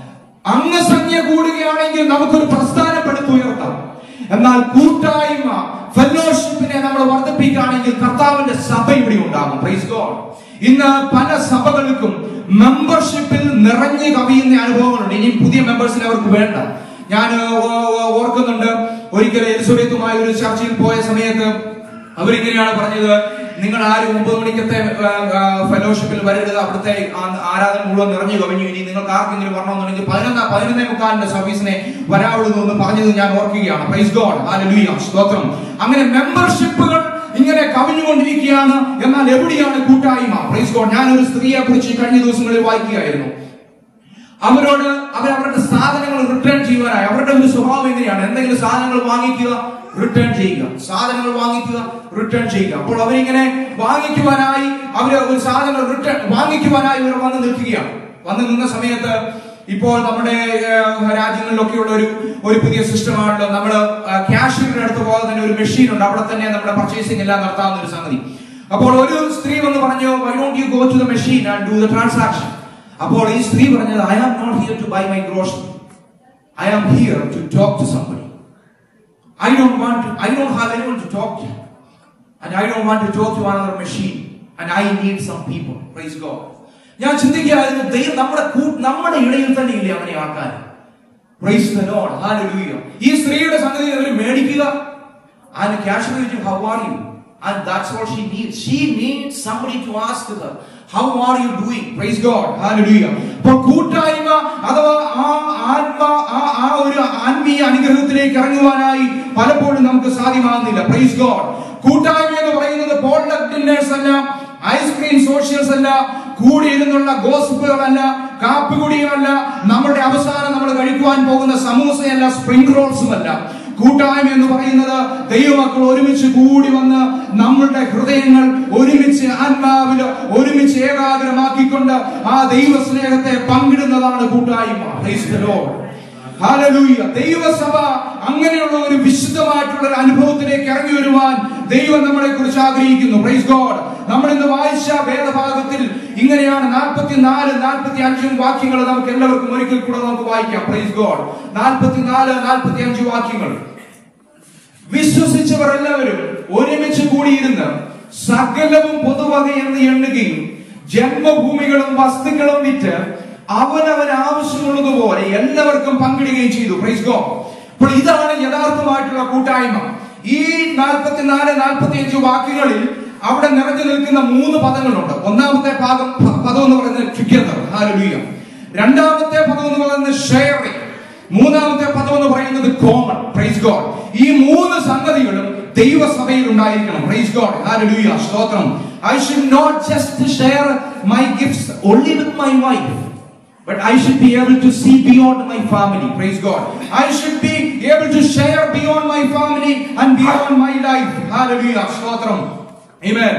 അംഗസംഖ്യ കൂടുകയാണെങ്കിൽ നമുക്കൊരു പ്രസ്ഥാനം പടുത്തുയർത്താം എന്നാൽ കൂട്ടായ്മ ഫെലോഷിപ്പിനെ നമ്മൾ വർദ്ധിപ്പിക്കുകയാണെങ്കിൽ കർത്താവിന്റെ സഭ ഇവിടെ ഉണ്ടാകും പ്രൈസ് ഗോഡ് ഇന്ന് പല സഭകൾക്കും മെമ്പർഷിപ്പിൽ നിറഞ്ഞു കവിയുന്ന അനുഭവങ്ങളുണ്ട് ഇനി പുതിയ മെമ്പേഴ്സിനെ അവർക്ക് വേണ്ട ഞാൻ ഓർക്കുന്നുണ്ട് ഒരിക്കൽ എലിസബത്തുമായ ഒരു ചർച്ചയിൽ പോയ സമയത്ത് അവരിങ്ങനെയാണ് പറഞ്ഞത് നിങ്ങൾ ആരും ഒമ്പത് മണിക്കത്തെ ഫെലോഷിപ്പിൽ വരരുത് അവിടുത്തെ ആ- ആരാധന മുഴുവൻ നിറഞ്ഞു കവിഞ്ഞു ഇനി നിങ്ങൾക്ക് ആർക്കെങ്കിലും വരണമെന്നുണ്ടെങ്കിൽ പതിനൊന്ന് പതിനൊന്നേ മുക്കാലിന്റെ സർവീസിനെ വരാവുള്ളൂ എന്ന് പറഞ്ഞത് ഞാൻ ഓർക്കുകയാണ് പ്രൈസ് ഗോഡ് ഹാലലൂയ സ്തോത്രം അങ്ങനെ മെമ്പർഷിപ്പുകൾ ഇങ്ങനെ കവിഞ്ഞുകൊണ്ടിരിക്കുകയാണ് എന്നാൽ എവിടെയാണ് കൂട്ടായ്മ പ്രൈസ് ഗോഡ് ഞാൻ ഒരു സ്ത്രീയെ കുറിച്ച് കഴിഞ്ഞ ദിവസങ്ങളിൽ വായിക്കുകയായിരുന്നു അവരോട് അവർ അവരുടെ സാധനങ്ങൾ റിട്ടേൺ ചെയ്യുവാനായി അവരുടെ ഒരു സ്വഭാവം എങ്ങനെയാണ് എന്തെങ്കിലും സാധനങ്ങൾ വാങ്ങിക്കുക റിട്ടേൺ ചെയ്യുക സാധനങ്ങൾ വാങ്ങിക്കുക റിട്ടേൺ ചെയ്യുക അപ്പോൾ അവരിങ്ങനെ വാങ്ങിക്കുവാനായി അവര് ഒരു സാധനങ്ങൾ റിട്ടേൺ വാങ്ങിക്കുവാനായി ഇവർ വന്ന് നിൽക്കുകയാണ് വന്ന് നിന്ന സമയത്ത് ഇപ്പോൾ നമ്മുടെ ഏഹ്, രാജ്യങ്ങളിലൊക്കെയുള്ള ഒരു ഒരു പുതിയ സിസ്റ്റമാണല്ലോ നമ്മൾ ക്യാഷിന്റെ അടുത്ത് പോകാൻ തന്നെ ഒരു മെഷീൻ ഉണ്ട് അവിടെ തന്നെ നമ്മുടെ പർച്ചേസിംഗ് എല്ലാം നടത്താവുന്ന ഒരു സംഗതി അപ്പോൾ ഒരു സ്ത്രീ വന്ന് പറഞ്ഞു why don't you go to the machine and do the transaction അപ്പോൾ ഈ സ്ത്രീ പറഞ്ഞത് I am not here to buy my grocery I am here to talk to somebody I don't want to I don't have anyone to talk to and I don't want to talk to another machine and I need some people praise God ഞാൻ ചിന്തിക്കുകയായിരുന്നു ദൈവം നമ്മുടെ കൂ- നമ്മുടെ ഇടയിൽ തന്നെ ഇല്ലേ അങ്ങനെ ആൾക്കാർ പ്രൈസ് ദ ലോർഡ് ഹല്ലേലൂയ ഈ സ്ത്രീയുടെ സംഗതി അവർ മേടിക്കുക ആൻഡ് ക്യാഷ് ചോദിച്ചു how are you and that's what she need she need somebody to ask her how are you doing praise God hallelujah അപ്പോൾ കൂട്ടായ്മ അഥവാ ആ ആത്മ ആ ആ ഒരു ആത്മീയ അനുഗ്രഹത്തിലേക്ക് ഇറങ്ങുവാനായി പലപ്പോഴും നമുക്ക് സാധ്യമാകുന്നില്ല പ്രൈസ് ഗോഡ് കൂട്ടായ്മ എന്ന് പറയുന്നത് പോൾഡക് ഡിന്നേഴ്സ് അല്ല ഐസ്ക്രീം സോഷ്യൽസ് അല്ല കൂടിയിരുന്നുള്ള ഗോസിപ്പുകളല്ല കാപ്പികുടിയുമല്ല നമ്മുടെ അവസാനം നമ്മൾ കഴിക്കുവാൻ പോകുന്ന സമൂസയല്ല സ്പ്രിംഗ് റോൾസും അല്ല കൂട്ടായ്മ എന്ന് പറയുന്നത് ദൈവമക്കൾ ഒരുമിച്ച് കൂടി വന്ന് നമ്മളുടെ ഹൃദയങ്ങൾ ഒരുമിച്ച് ആത്മാവില് ഒരുമിച്ച് ഏകാഗ്രമാക്കിക്കൊണ്ട് ആ ദൈവ സ്നേഹത്തെ പങ്കിടുന്നതാണ് കൂട്ടായ്മ Praise the Lord. Hallelujah. ദൈവസഭ അങ്ങനെയുള്ള ഒരു വിശുദ്ധമായിട്ടുള്ള ഒരു അനുഭവത്തിലേക്ക് ഇറങ്ങി വരുവാൻ ദൈവം നമ്മളെ കുറിച്ച് ആഗ്രഹിക്കുന്നു പ്രൈസ് ഗോഡ് നമ്മൾ ഇന്ന് വായിച്ച വേദഭാഗത്തിൽ ഇങ്ങനെയാണ് നാൽപ്പത്തിനാല് നാൽപ്പത്തി അഞ്ചും വാക്യങ്ങൾ നമുക്ക് എല്ലാവർക്കും ഒരിക്കൽ കൂടെ നമുക്ക് വായിക്കാം പ്രൈസ് ഗോഡ് നാൽപ്പത്തിനാല് നാൽപ്പത്തി അഞ്ച് വാക്യങ്ങൾ വിശ്വസിച്ചവർ എല്ലാവരും ഒരുമിച്ച് കൂടിയിരുന്ന് സകലവും പൊതുവക എന്ന് എണ്ണുകയും ജന്മഭൂമികളും വസ്തുക്കളും വിറ്റ് അവനവൻ ആവശ്യമുള്ളതുപോലെ എല്ലാവർക്കും പങ്കിടുകയും ചെയ്തു പ്രൈസ് ഗോ അപ്പോൾ ഇതാണ് യഥാർത്ഥമായിട്ടുള്ള കൂട്ടായ്മ ഈ നാൽപ്പത്തിനാല് നാൽപ്പത്തി അഞ്ച് വാക്യങ്ങളിൽ അവിടെ നിറഞ്ഞു നിൽക്കുന്ന മൂന്ന് പദങ്ങളുണ്ട് ഒന്നാമത്തെ പാദം പദം എന്ന് പറയുന്നത് ടുഗദർ ഹാലലൂയ രണ്ടാമത്തെ പദം എന്ന് പറയുന്നത് ഷെയറിംഗ് മൂന്നാമത്തെ പദം എന്ന് പറയുന്നത് കോമൺ പ്രൈസ് ഗോഡ് ഈ മൂന്ന് സംഗതികളും ദൈവസഭയിൽ ഉണ്ടായിരിക്കണം പ്രൈസ് ഗോഡ് ഹല്ലേലൂയ സ്തോത്രം I should not just share my gifts only with my wife But I should be able to see beyond my family. Praise God. I should be able to share beyond my family and beyond my life. Hallelujah. സ്തോത്രം. Amen.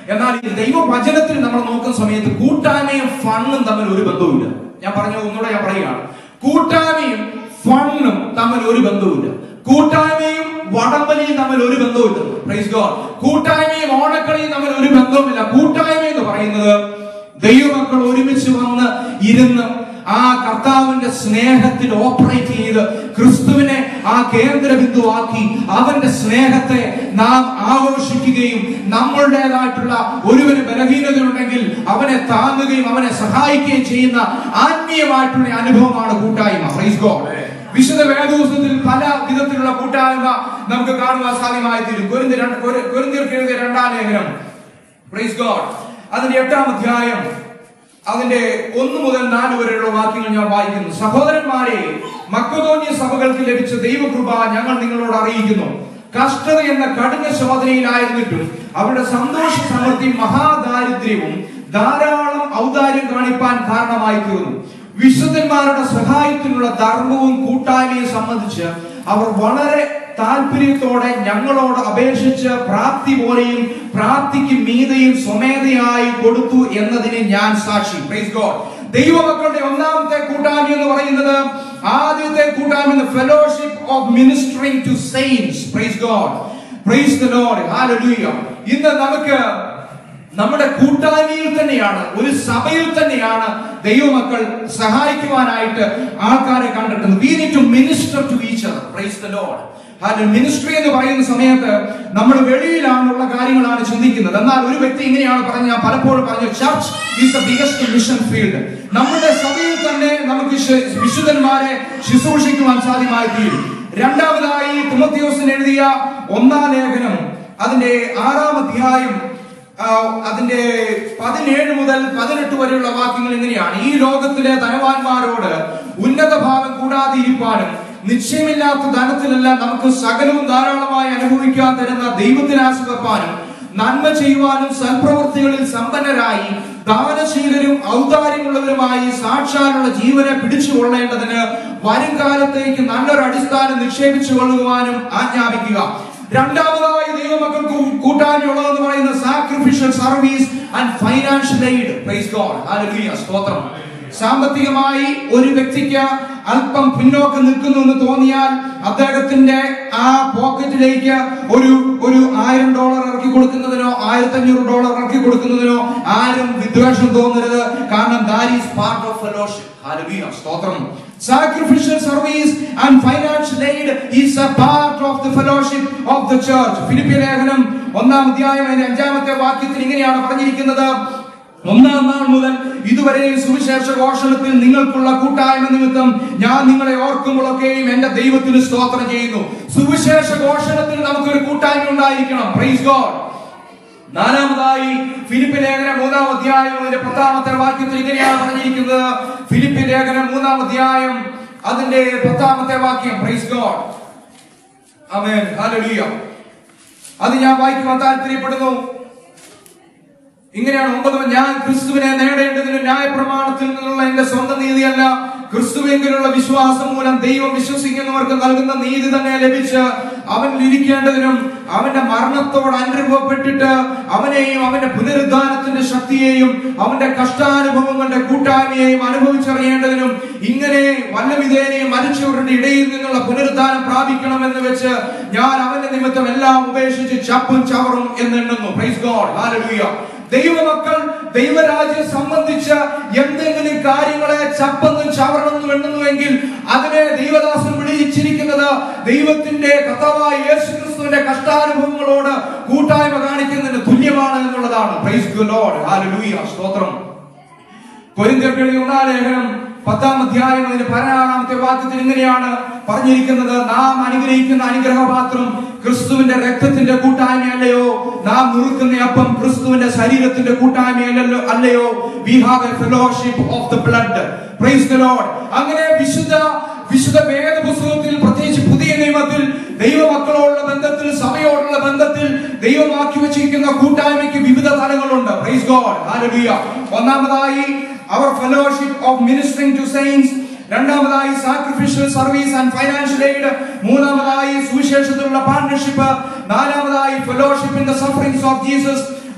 എന്നാൽ ഈ ദൈവവചനത്തിൽ നമ്മൾ നോക്കുന്ന സമയത്ത് കൂട്ടായ്മയും ഫണ്ണും തമ്മിൽ ഒരു ബന്ധവുമില്ല ഞാൻ പറഞ്ഞ ഒന്നുകൂടെ ഞാൻ പറയുകയാണ് കൂട്ടായ്മയും ഫണ്ണും തമ്മിൽ ഒരു ബന്ധവുമില്ല കൂട്ടായ്മയും വടംവലിയും തമ്മിൽ ഒരു ബന്ധവുമില്ല പ്രൈസ് ഗോഡ് കൂട്ടായ്മയും ഓണക്കളിയും തമ്മിൽ ഒരു ബന്ധവുമില്ല കൂട്ടായ്മ എന്ന് പറയുന്നത് ദൈവമക്കൾ ഒരുമിച്ച് വന്ന് ഇരുന്ന് ആ കർത്താവിന്റെ സ്നേഹത്തിൽ ഓപ്പറേറ്റ് ചെയ്ത് ക്രിസ്തുവിനെ ആ കേന്ദ്ര ബിന്ദുവാക്കി അവന്റെ സ്നേഹത്തെ നാം ആഘോഷിക്കുകയും നമ്മളുടേതായിട്ടുള്ള ഒരുവന് ബലഹീനതയുണ്ടെങ്കിൽ അവനെ താങ്ങുകയും അവനെ സഹായിക്കുകയും ചെയ്യുന്ന ആത്മീയമായിട്ടുള്ള അനുഭവമാണ് കൂട്ടായ്മ പ്രൈസ് ഗോഡ് വിശുദ്ധ വേദോസത്തിൽ പല വിധത്തിലുള്ള കൂട്ടായ്മ നമുക്ക് കാണുവാൻ സാധ്യമായി തീരും കൊരിന്തിയർക്ക് എഴുതിയ രണ്ടാം ലേഖനം പ്രൈസ് ഗോഡ് അതിന്റെ എട്ടാം അധ്യായം അതിന്റെ ഒന്ന് മുതൽ നാല് വരെയുള്ള വാക്യങ്ങൾ ഞാൻ വായിക്കുന്നു സഹോദരന്മാരെ മക്കതോന്യ സഭകൾക്ക് ലഭിച്ച ദൈവകൃപ ഞങ്ങൾ നിങ്ങളോട് അറിയിക്കുന്നു കഷ്ടത എന്ന കഠിന ശോധനയിലായിരുന്നിട്ടും അവരുടെ സന്തോഷ സമൃദ്ധി മഹാദാരിദ്ര്യവും ധാരാളം ഔദാര്യം കാണിപ്പാൻ കാരണമായി തീർന്നു വിശുദ്ധന്മാരുടെ സഹായത്തിനുള്ള ധർമ്മവും കൂട്ടായ്മയും സംബന്ധിച്ച് അവർ വളരെ താല്പര്യത്തോടെ ഞങ്ങളോട് അപേക്ഷിച്ച് പ്രാപ്തി പോലെയും പ്രാപ്തിക്ക് മീതയും സ്വമേധയായി കൊടുത്തു എന്നതിന് ഞാൻ സാക്ഷി പ്രൈസ് ഗോഡ് ദൈവമക്കളുടെ ഒന്നാമത്തെ കൂട്ടായ്മ എന്ന് പറയുന്നത് ആദ്യത്തെ കൂട്ടായ്മ fellowship of ministering to saints praise God praise the Lord hallelujah ഇന്ന് നമുക്ക് നമ്മുടെ കൂട്ടായ്മയിൽ തന്നെയാണ് ഒരു സഭയിൽ തന്നെയാണ് ദൈവമക്കൾ സഹായിക്കുവാനായിട്ട് ആൾക്കാരെ കണ്ടെത്തുന്നത് we need to minister to each other praise the Lord അതിന് മിനിസ്ട്രി എന്ന് പറയുന്ന സമയത്ത് നമ്മൾ വെളിയിലാണുള്ള കാര്യങ്ങളാണ് ചിന്തിക്കുന്നത് എന്നാൽ ഒരു വ്യക്തി ഇങ്ങനെയാണ് പറഞ്ഞ ഞാൻ പലപ്പോഴും പറഞ്ഞു church is the biggest mission field നമ്മുടെ സഭയിൽ തന്നെ നമുക്ക് ശ- വിശുദ്ധന്മാരെ ശുശ്രൂഷിക്കുവാൻ സാധ്യമായി തീരും രണ്ടാമതായി തിമോത്തിയോസിന് എഴുതിയ ഒന്നാം ലേഖനം അതിന്റെ ആറാം അധ്യായം ആ, അതിന്റെ പതിനേഴ് മുതൽ പതിനെട്ട് വരെയുള്ള വാക്യങ്ങൾ ഇങ്ങനെയാണ് ഈ ലോകത്തിലെ ധനവാന്മാരോട് ഉന്നത ഭാവം കൂടാതെ ഇരിപ്പാനും നിശ്ചയമില്ലാത്ത ധനത്തിലെല്ലാം നമുക്ക് സകലവും ധാരാളമായി അനുഭവിക്കാൻ തരുന്ന ദൈവത്തിൽ ആശ്രയിപ്പാനും നന്മ ചെയ്യുവാനും സൽപ്രവൃത്തികളിൽ സമ്പന്നരായി ദാനശീലരും ഔദാര്യമുള്ളവരുമായി സാക്ഷാലുള്ള ജീവനെ പിടിച്ചു കൊള്ളേണ്ടതിന് വരും കാലത്തേക്ക് നല്ലൊരു അടിസ്ഥാനം നിക്ഷേപിച്ചു കൊള്ളുവാനും ആജ്ഞാപിക്കുക രണ്ടാമതായി ദൈവമക്കൾക്ക് കൂട്ടാനുള്ളതെന്ന് പറയുന്ന sacrificial service and financial aid praise God hallelujah സ്തോത്രം സാമ്പത്തികമായി ഒരു വ്യക്തിക്ക് അല്പം പിന്നോക്കം നിൽക്കുന്നു എന്ന് തോന്നിയാൽ അദ്ദേഹത്തിന്റെ ആ പോക്കറ്റിലേക്ക് ഒരു ഒരു ആയിരം ഡോളർ ഇറക്കി കൊടുക്കുന്നതിനോ ആയിരത്തി അഞ്ഞൂറ് ഡോളർ ഇറക്കി കൊടുക്കുന്നതിനോ ആരും വിദ്വേഷം തോന്നരുത് കാരണം that is part of fellowship hallelujah സ്തോത്രം sacrificial service and financial aid is a part of the fellowship of the church ഫിലിപ്പിയ ലേഖനം ഒന്നാം അധ്യായം അതിന്റെ അഞ്ചാമത്തെ വാക്യത്തിൽ ഇങ്ങനെയാണ് പറഞ്ഞിരിക്കുന്നത് ഒന്നാം നാൾ മുതൽ ഇതുവരെയും സുവിശേഷ ഘോഷണത്തിൽ നിങ്ങൾക്കുള്ള കൂട്ടായ്മ നിമിത്തം ഞാൻ നിങ്ങളെ ഓർക്കുമ്പോഴൊക്കെയും എന്റെ ദൈവത്തിന് സ്തോത്രം ചെയ്യുന്നു സുവിശേഷ ഘോഷണത്തിൽ നമുക്കൊരു കൂട്ടായ്മ ഉണ്ടായിരിക്കണം പ്രൈസ് ഗോഡ് നാലാമതായി ഫിലിപ്പ് ലേഖനം മൂന്നാം അധ്യായം അതിന്റെ പത്താമത്തെ വാക്യത്തിൽ ഇങ്ങനെയാണ് പറഞ്ഞിരിക്കുന്നത് ഫിലിപ്പ് ലേഖനം മൂന്നാം അധ്യായം അതിന്റെ പത്താമത്തെ വാക്യം പ്രൈസ് ഗോഡ് ആമേൻ ഹല്ലേലൂയ അത് ഞാൻ വായിക്കുവാൻ താല്പര്യപ്പെടുന്നു ഇങ്ങനെയാണ് ഒമ്പത് ഞാൻ ക്രിസ്തുവിനെ നേടേണ്ടതിന് ന്യായപ്രമാണത്തിൽ നിന്നുള്ള എന്റെ സ്വന്തം നീതിയല്ല ക്രിസ്തുവെങ്കിലുള്ള വിശ്വാസം മൂലം ദൈവം വിശ്വസിക്കുന്നവർക്ക് നൽകുന്ന നീതി തന്നെ ലഭിച്ച് അവനിൽ ഇരിക്കേണ്ടതിനും അവന്റെ മരണത്തോട് അനുഭവപ്പെട്ടിട്ട് അവനെയും അവന്റെ പുനരുദ്ധാനത്തിന്റെ ശക്തിയെയും അവന്റെ കഷ്ടാനുഭവങ്ങളുടെ കൂട്ടായ്മയെയും അനുഭവിച്ചറിയേണ്ടതിനും ഇങ്ങനെ വല്ലവിധേനയും മരിച്ചവരുടെ ഇടയിൽ നിന്നുള്ള പുനരുദ്ധാനം പ്രാപിക്കണമെന്ന് വെച്ച് ഞാൻ അവന്റെ നിമിത്തം എല്ലാം ഉപേക്ഷിച്ച് ചപ്പും ചവറും എന്നെണ്ണുന്നു പ്രൈസ് ഗോഡ് ഹല്ലേലൂയ ദൈവമക്കൾ ദൈവരാജ്യം സംബന്ധിച്ച എന്തെങ്കിലും കാര്യങ്ങളെ ചപ്പെന്നും ചവറണമെന്നും എണ്ണുന്നുവെങ്കിൽ അതിനെ ദൈവദാസൻ വിളിച്ചിരിക്കുന്നത് ദൈവത്തിന്റെ കഥവായ യേശു ക്രിസ്തുവിന്റെ കഷ്ടാനുഭവങ്ങളോട് കൂട്ടായ്മ കാണിക്കുന്നതിന് തുല്യമാണ് എന്നുള്ളതാണ് പ്രൈസ് ദി ലോർഡ് ഹല്ലേലൂയ സ്തോത്രം കൊരിന്ത്യർക്ക് എഴുതിയ ഒന്നാം ലേഖനം പത്താം അധ്യായം അതിന്റെ പതിനാറാമത്തെ വാക്യത്തിൽ ഇങ്ങനെയാണ് പറഞ്ഞിരിക്കുന്നത് നാം അനുഗ്രഹിക്കുന്ന അനുഗ്രഹപാത്രം ക്രിസ്തുവിന്റെ രക്തത്തിന്റെ കൂട്ടായ്മയല്ലയോ നാം നുറുക്കുന്ന അപ്പം ക്രിസ്തുവിന്റെ ശരീരത്തിന്റെ കൂട്ടായ്മയല്ലല്ലോ അല്ലയോ we have a fellowship of the blood praise the Lord അങ്ങനെ വിശുദ്ധ വിശുദ്ധ വേദ പുസ്തകത്തിൽ പ്രത്യേകിച്ച് പുതിയ നിയമത്തിൽ ദൈവമക്കളോടുള്ള ബന്ധത്തിൽ സഭയോടുള്ള ബന്ധത്തിൽ ദൈവമാക്കി വെച്ചിരിക്കുന്ന കൂട്ടായ്മയ്ക്ക് വിവിധ തലങ്ങളുണ്ട് പ്രൈസ് ഗോഡ് ഹല്ലേലൂയ ഒന്നാമതായി അവർ fellowship of ministering to saints രണ്ടാമതായി sacrificial service and financial aid മൂന്നാമതായി സുവിശേഷത്തിലുള്ള പാർട്ണർഷിപ്പ് നാലാമതായി fellowship in the sufferings of Jesus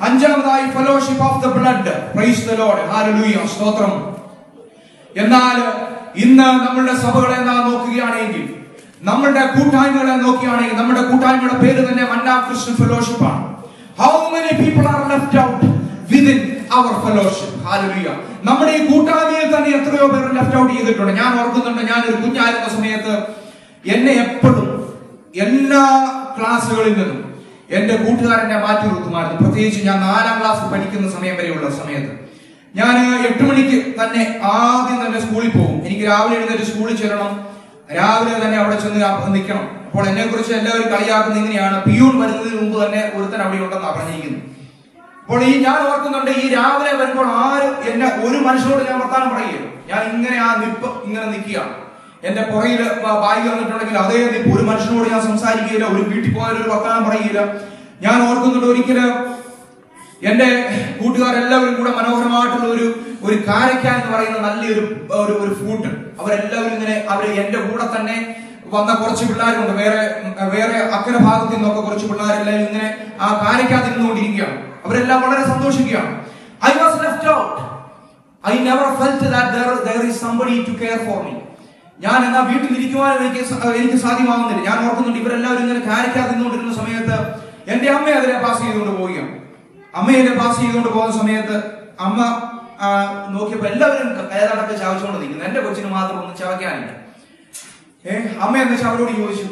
അഞ്ചാമതായി fellowship of the blood praise the Lord hallelujah സ്തോത്രം എന്നാൽ ഇന്ന് നമ്മളുടെ സഭകളെ നാം നോക്കുകയാണെങ്കിൽ നമ്മളുടെ കൂട്ടായ്മകളെ നോക്കുകയാണെങ്കിൽ നമ്മുടെ കൂട്ടായ്മയുടെ പേര് തന്നെ മന്നാ ക്രിസ്ത്യൻ ഫെലോഷിപ്പ് ആണ് how many people are left out within our fellowship hallelujah നമ്മുടെ ഈ കൂട്ടായ്മയിൽ തന്നെ എത്രയോ പേർ ലെഫ്റ്റ് ഔട്ട് ചെയ്തിട്ടുണ്ട് ഞാൻ ഓർക്കുന്നുണ്ട് ഞാൻ ഒരു കുഞ്ഞായിരുന്ന സമയത്ത് എന്നെ എപ്പോഴും എല്ലാ ക്ലാസ്സുകളിൽ നിന്നും എന്റെ കൂട്ടുകാരനെ മാറ്റി നിർത്തുമായിരുന്നു പ്രത്യേകിച്ച് ഞാൻ നാലാം ക്ലാസ് പഠിക്കുന്ന സമയം വരെയുള്ള സമയത്ത് ഞാൻ എട്ട് മണിക്ക് തന്നെ ആദ്യം തന്നെ സ്കൂളിൽ പോകും എനിക്ക് രാവിലെ എഴുന്നേറ്റ് സ്കൂളിൽ ചെല്ലണം രാവിലെ തന്നെ അവിടെ ചെന്ന് നിൽക്കണം അപ്പോൾ എന്നെ കുറിച്ച് എല്ലാവരും കളിയാക്കുന്ന ഇങ്ങനെയാണ് പിയൂൺ വരുന്നതിന് മുമ്പ് തന്നെ ഒരുത്തൻ അവിടെ ഉണ്ടെന്നാണ് പറഞ്ഞിരിക്കുന്നത് അപ്പോൾ ഈ ഞാൻ ഓർക്കുന്നുണ്ട് ഈ രാവിലെ വരുമ്പോൾ ആരും എന്നെ ഒരു മനുഷ്യനോട് ഞാൻ വർത്താനം പറയുകയില്ല ഞാൻ ഇങ്ങനെ ആ നിപ്പ് ഇങ്ങനെ നിൽക്കുകയാണ് എന്റെ പുറകിൽ ബാഗ് വന്നിട്ടുണ്ടെങ്കിൽ അതേ നിപ്പ് ഒരു മനുഷ്യനോട് ഞാൻ സംസാരിക്കുകയില്ല ഒരു വീട്ടിൽ പോയാൽ ഒരു വർത്താനം പറയുകയില്ല ഞാൻ ഓർക്കുന്നുണ്ട് ഒരിക്കലും എന്റെ കൂട്ടുകാരെല്ലാവരും കൂടെ മനോഹരമായിട്ടുള്ള ഒരു ഒരു കാരക്ക എന്ന് പറയുന്ന നല്ലൊരു ഒരു ഒരു ഫ്രൂട്ട് അവരെല്ലാവരും ഇങ്ങനെ അവർ എന്റെ കൂടെ തന്നെ വന്ന കുറച്ച് പിള്ളേരുണ്ട് വേറെ വേറെ അക്കര ഭാഗത്തു നിന്നൊക്കെ കുറച്ച് പിള്ളേരെല്ലാം ഇങ്ങനെ ആ കാരക്ക തിന്നുകൊണ്ടിരിക്കുകയാണ് അവരെല്ലാം വളരെ സന്തോഷിക്കുകയാണ് I was left out I never felt that there there is somebody to care for me ഞാൻ എന്നാ വീട്ടിൽ ഇരിക്കുവാനും എനിക്ക് സ- എനിക്ക് സാധ്യമാവുന്നില്ല ഞാൻ ഓർക്കുന്നുണ്ട് ഇവരെല്ലാവരും ഇങ്ങനെ കാരക്ക തിന്നുകൊണ്ടിരുന്ന സമയത്ത് എന്റെ അമ്മ അതിനെ പാസ് ചെയ്തുകൊണ്ട് പോവുകയാണ് അമ്മ എന്നെ പാസ് ചെയ്തുകൊണ്ട് പോകുന്ന സമയത്ത് അമ്മ ആ, നോക്കിയപ്പോ എല്ലാവരും ഏതാണ്ടൊക്കെ ചവച്ചുകൊണ്ട് നിൽക്കുന്നു എന്റെ കൊച്ചിന് മാത്രം ഒന്നും ചവയ്ക്കാനില്ല ഏ അമ്മ എന്ന് വെച്ചാൽ അവരോട് ചോദിച്ചു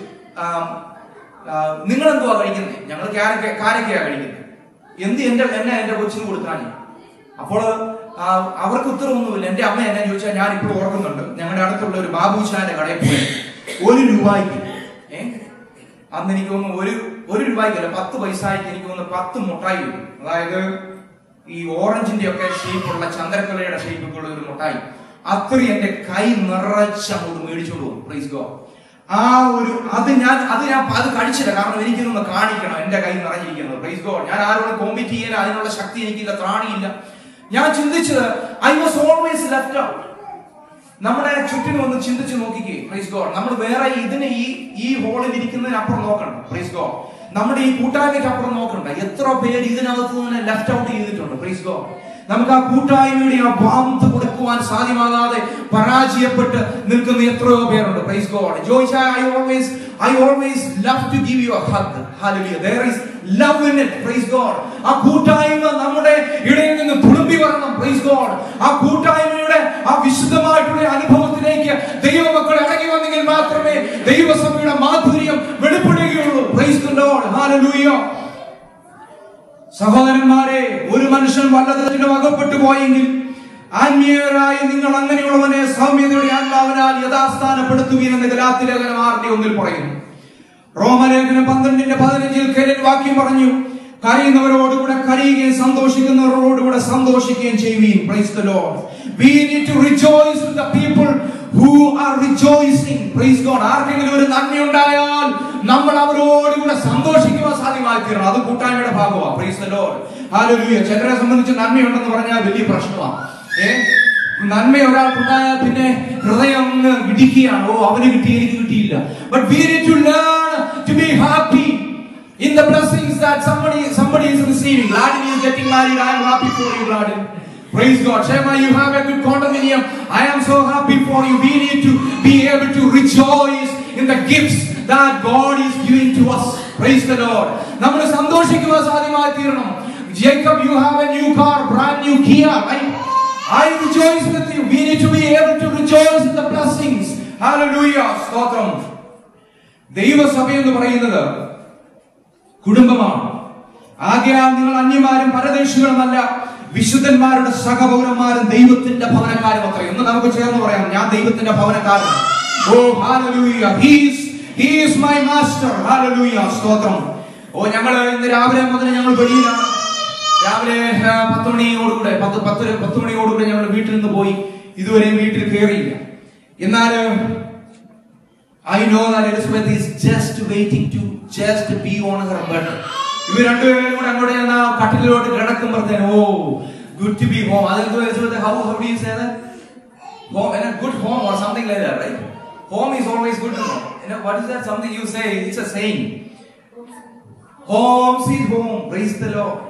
നിങ്ങൾ എന്തുവാ കഴിക്കുന്നത് ഞങ്ങൾ കാരക്ക കാരക്കയാ കഴിക്കുന്നത് എന്ത് എന്റെ എന്നെ എന്റെ കൊച്ചിന് കൊടുക്കാനി അപ്പോൾ ആ, അവർക്ക് ഉത്തരവൊന്നുമില്ല എന്റെ അമ്മ എന്നെ ചോദിച്ചാൽ ഞാൻ ഇപ്പോൾ ഓർക്കുന്നുണ്ട് ഞങ്ങളുടെ അടുത്തുള്ള ഒരു ബാബുശാന്റെ കടയിൽ പോയി ഒരു രൂപയ്ക്ക് ഏ അന്ന് എനിക്ക് തോന്നുന്നു ഒരു ഒരു രൂപയ്ക്കല്ല പത്ത് പൈസയ്ക്ക് എനിക്ക് തോന്നുന്നു പത്ത് മുട്ടായി വരും അതായത് ഈ ഓറഞ്ചിന്റെ ഒക്കെ ഷേപ്പുള്ള ചന്ദ്രക്കലയുടെ ഷേപ്പൊക്കെ ഉള്ള ഒരു മുട്ടായി അത്രയും എന്റെ കൈ നിറച്ച് അങ്ങോട്ട് മേടിച്ചോണ്ട് പോകും പ്ലീസ് ഗോ ആ ഒരു അത് ഞാൻ അത് ഞാൻ അത് കഴിച്ചില്ല കാരണം എനിക്കിതൊന്ന് കാണിക്കണം എന്റെ കൈ നിറഞ്ഞിരിക്കുന്നത് പ്ലീസ് ഗോ ഞാൻ ആരോടും കോമ്പീറ്റ് ചെയ്യാൻ അതിനുള്ള ശക്തി എനിക്കില്ല ത്രാണിയില്ല ഞാൻ ചിന്തിച്ചത് I was always left out നമ്മുടെ ചുറ്റിനും ഒന്ന് ചിന്തിച്ച് നോക്കിക്കേ പ്രൈസ് ഗോഡ് നമ്മൾ വേറെ ഇതിന് ഈ ഈ ഹോളിൽ ഇരിക്കുന്നതിനപ്പുറം നോക്കണ്ട പ്രൈസ് ഗോഡ് നമ്മുടെ ഈ കൂട്ടായ്മയ്ക്ക് അപ്പുറം നോക്കണ്ട എത്ര പേര് ഇതിനകത്ത് നിന്ന് ലെഫ്റ്റ് ഔട്ട് ചെയ്തിട്ടുണ്ട് പ്രൈസ് ഗോഡ് നമുക്ക് ആ കൂട്ടായ്മയുടെ ആ വാമത്ത് കൊടുക്കുവാൻ സാധ്യമാകാതെ പരാജയപ്പെട്ട് നിൽക്കുന്ന എത്രയോ പേരുണ്ട് പ്രൈസ് ഗോഡ് ജോയിച്ച I always I always love to give you a hug hallelujah there is love in it praise god ആ കൂട്ടായ്മ നമ്മുടെ ഇടയിൽ നിന്ന് തുളുമ്പി വരണം പ്രൈസ് ഗോഡ് ആ കൂട്ടായ്മയുടെ ആ വിശുദ്ധമായിട്ടുള്ള അനുഭവത്തിലേക്ക് ദൈവമക്കൾ ഇറങ്ങി വന്നെങ്കിൽ മാത്രമേ ദൈവസഭയുടെ മാധുര്യം വെളിപ്പെടുകയുള്ളൂ പ്രൈസ് ദി ലോർഡ് ഹല്ലേലൂയ സഹോദരന്മാരെ ഒരു മനുഷ്യൻ വല്ലതിലും അകപ്പെട്ടു പോയെങ്കിൽ ആത്മീയരായി നിങ്ങൾ അങ്ങനെയുള്ളവനെ സൗമ്യതയുടെ ആത്മാവിനാൽ യഥാസ്ഥാനപ്പെടുത്തുകയും എന്ന് ഗലാത്തിലേഖനം ആറിന്റെ ഒന്നിൽ പറയുന്നു റോമലേഖനം പന്ത്രണ്ടിന്റെ പതിനഞ്ചിൽ കെരൻ വാക്യം പറഞ്ഞു കരയുന്നവരോടുകൂടെ കരയുകയും സന്തോഷിക്കുന്നവരോടുകൂടെ സന്തോഷിക്കുകയും ചെയ്യുകയും praise the Lord we need to rejoice with the people who are rejoicing praise god ആർക്കെങ്കിലും ഒരു നന്മയുണ്ടായാൽ നമ്മൾ അവരോടുകൂടെ സന്തോഷിക്കുവാൻ സാധ്യമായി തീരണം അത് കൂട്ടായ്മയുടെ ഭാഗമാണ് പ്രൈസ് ദ ലോർഡ് ഹല്ലേലൂയ ചിലരെ സംബന്ധിച്ച് നന്മയുണ്ടെന്ന് പറഞ്ഞാൽ വലിയ പ്രശ്നമാണ് ഏ നന്മ ഒരാൾക്കുണ്ടായാൽ പിന്നെ ഹൃദയം അങ്ങ് ഇടിക്കുകയാണ് ഓ അവന് കിട്ടി എനിക്ക് കിട്ടിയില്ല but we need to learn to be happy in the blessings that somebody somebody is receiving. Gladden is getting married. I am happy for you, Gladden. Praise God. Shema, you have a good condominium. I am so happy for you. We need to be able to rejoice in the gifts that God is giving to us. Praise the Lord. നമ്മൾ സന്തോഷിക്കുവാൻ സാധ്യമായി തീരണം Jacob you have a new car, brand new Kia, right? I rejoice with you. We need to be able to rejoice in the blessings. Hallelujah. സ്തോത്രം ദൈവസഭ എന്ന് പറയുന്നത് കുടുംബമാണ് ആകയാൽ നിങ്ങൾ അന്യമാരും പരദേശികളുമല്ല വിശുദ്ധന്മാരുടെ സഹപൗരന്മാരും ദൈവത്തിന്റെ ഭവനക്കാരും അത്ര എന്ന് നമുക്ക് ചേർന്ന് പറയാം ഞാൻ ദൈവത്തിന്റെ ഭവനക്കാരൻ oh hallelujah he's he's my master hallelujah സ്തോത്രം ഓ ഞങ്ങൾ ഇന്ന് രാവിലെ മുതൽ ഞങ്ങൾ വെളിയിലാണ് രാവിലെ ആ, പത്ത് മണിയോടുകൂടെ പത്ത് പത്ത് പത്ത് മണിയോടുകൂടെ ഞങ്ങൾ വീട്ടിൽ നിന്ന് പോയി ഇതുവരെയും വീട്ടിൽ കയറിയില്ല എന്നാൽ I know that Elizabeth is just waiting to just be on her bed. ഇവർ രണ്ടുപേരും കൂടെ അങ്ങോട്ട് ചെന്ന കട്ടിലോട്ട് കിടക്കുമ്പോഴത്തേന് oh good to be home അതെന്തോ Elizabeth how how do you say that home and a good home or something like that right home is always good to know you know what is that something you say it's a saying home sweet home praise the lord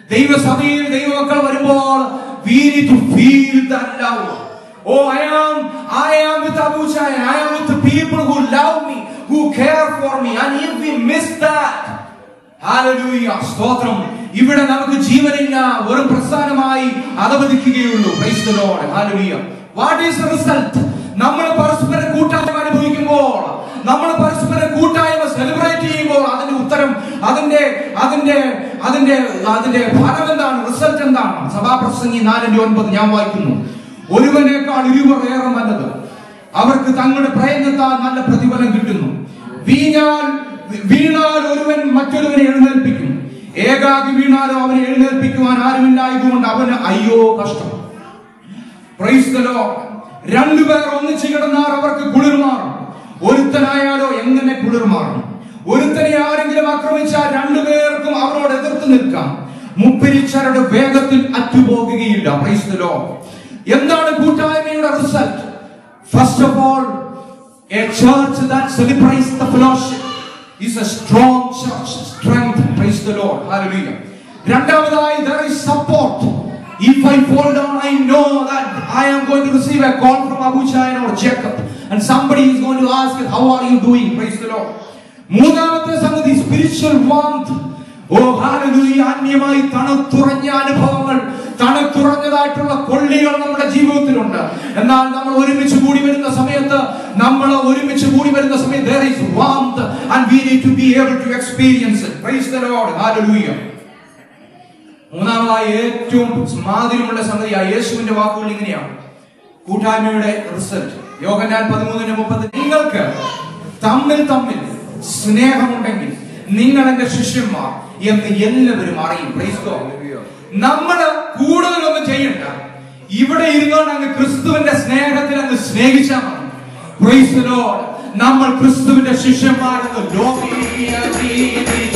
ദൈവസഭയിൽ ദൈവമക്കൾ വരുമ്പോൾ we need to feel that love. Oh, I am, I am with Abu Chayan. I am with the people who love me, who care for me. And if we miss that, Hallelujah, സ്തോത്രം ഇവിടെ നമുക്ക് ജീവനില്ല വെറും പ്രസ്ഥാനമായി അധപതിക്കുകയുള്ളൂ Praise the Lord. Hallelujah. What is the result? നമ്മൾ പരസ്പര കൂട്ടായ്മ അനുഭവിക്കുമ്പോൾ നമ്മൾ പരസ്പര കൂട്ടായ്മ സെലിബ്രേറ്റ് ചെയ്യുമ്പോൾ അതിന്റെ ഉത്തരം അതിന്റെ അതിന്റെ അതിന്റെ അതിന്റെ ഫലം എന്താണ് റിസൾട്ട് എന്താണ് സഭാപ്രസംഗി നാലിന്റെ ഒൻപത് ഞാൻ വായിക്കുന്നു ഒരുവനേക്കാൾ ഇരുവർ ഏറെ നല്ലത് അവർക്ക് തങ്ങളുടെ പ്രയത്നത്താൽ നല്ല പ്രതിഫലം കിട്ടുന്നു വീണാൽ വീണാൽ ഒരുവൻ മറ്റൊരുവനെ എഴുന്നേൽപ്പിക്കും ഏകാകി വീണാലോ അവനെ എഴുന്നേൽപ്പിക്കുവാൻ ആരുമില്ലായതുകൊണ്ട് അവന് അയ്യോ കഷ്ടം Praise the Lord. രണ്ടുപേർ ഒന്നിച്ച് കിടന്നാൽ അവർക്ക് കുളിർമാറും ഒരുത്തനായാലോ എങ്ങനെ കുളിർമാറും ഒരുത്തനെ ആരെങ്കിലും ആക്രമിച്ചാൽ രണ്ടുപേർക്കും അവരോട് എതിർത്ത് നിൽക്കാം മുപ്പിരിച്ചരുടെ വേഗത്തിൽ അറ്റുപോകുകയില്ല Praise the Lord. എന്താണ് കൂട്ടായ്മയുടെ result first of all a church that celebrates the fellowship is a strong church strength praise the Lord hallelujah രണ്ടാമതായി there is support if i fall down i know that i am going to receive a call from abu chayan or jacob and somebody is going to ask how are you doing praise the lord മൂന്നാമത്തെ സംഗതി spiritual warmth ഓ hallelujah അന്യമായി തണുത്തുറഞ്ഞ അനുഭവങ്ങൾ തണുത്തുറഞ്ഞതായിട്ടുള്ള കൊള്ളികൾ നമ്മുടെ ജീവിതത്തിലുണ്ട് എന്നാൽ നമ്മൾ ഒരുമിച്ച് കൂടി വരുന്ന സമയത്ത് നമ്മൾ ഒരുമിച്ച് കൂടി വരുന്ന സമയത്ത് there is warmth and we need to be able to experience it praise the lord hallelujah മൂന്നാമതായി ഏറ്റവും മാതിരിമുള്ള സംഗതി ആ യേശുവിന്റെ വാക്കുകൾ ഇങ്ങനെയാണ് കൂട്ടായ്മയുടെ റിസൾട്ട് യോഗനാൻ പതിമൂന്നിന് മുപ്പത് നിങ്ങൾക്ക് തമ്മിൽ തമ്മിൽ സ്നേഹമുണ്ടെങ്കിൽ നിങ്ങൾ എന്റെ ശിഷ്യന്മാർ എന്ന് എല്ലാവരും അറിയും Praise God. നമ്മള് കൂടുതലൊന്നും ചെയ്യണ്ട ഇവിടെ ഇരുന്നോണ്ട് അങ്ങ് ക്രിസ്തുവിന്റെ സ്നേഹത്തിൽ അങ്ങ് സ്നേഹിച്ചാൽ മതി Praise the Lord. നമ്മൾ ക്രിസ്തുവിന്റെ ശിഷ്യന്മാരെന്ന് ലോകം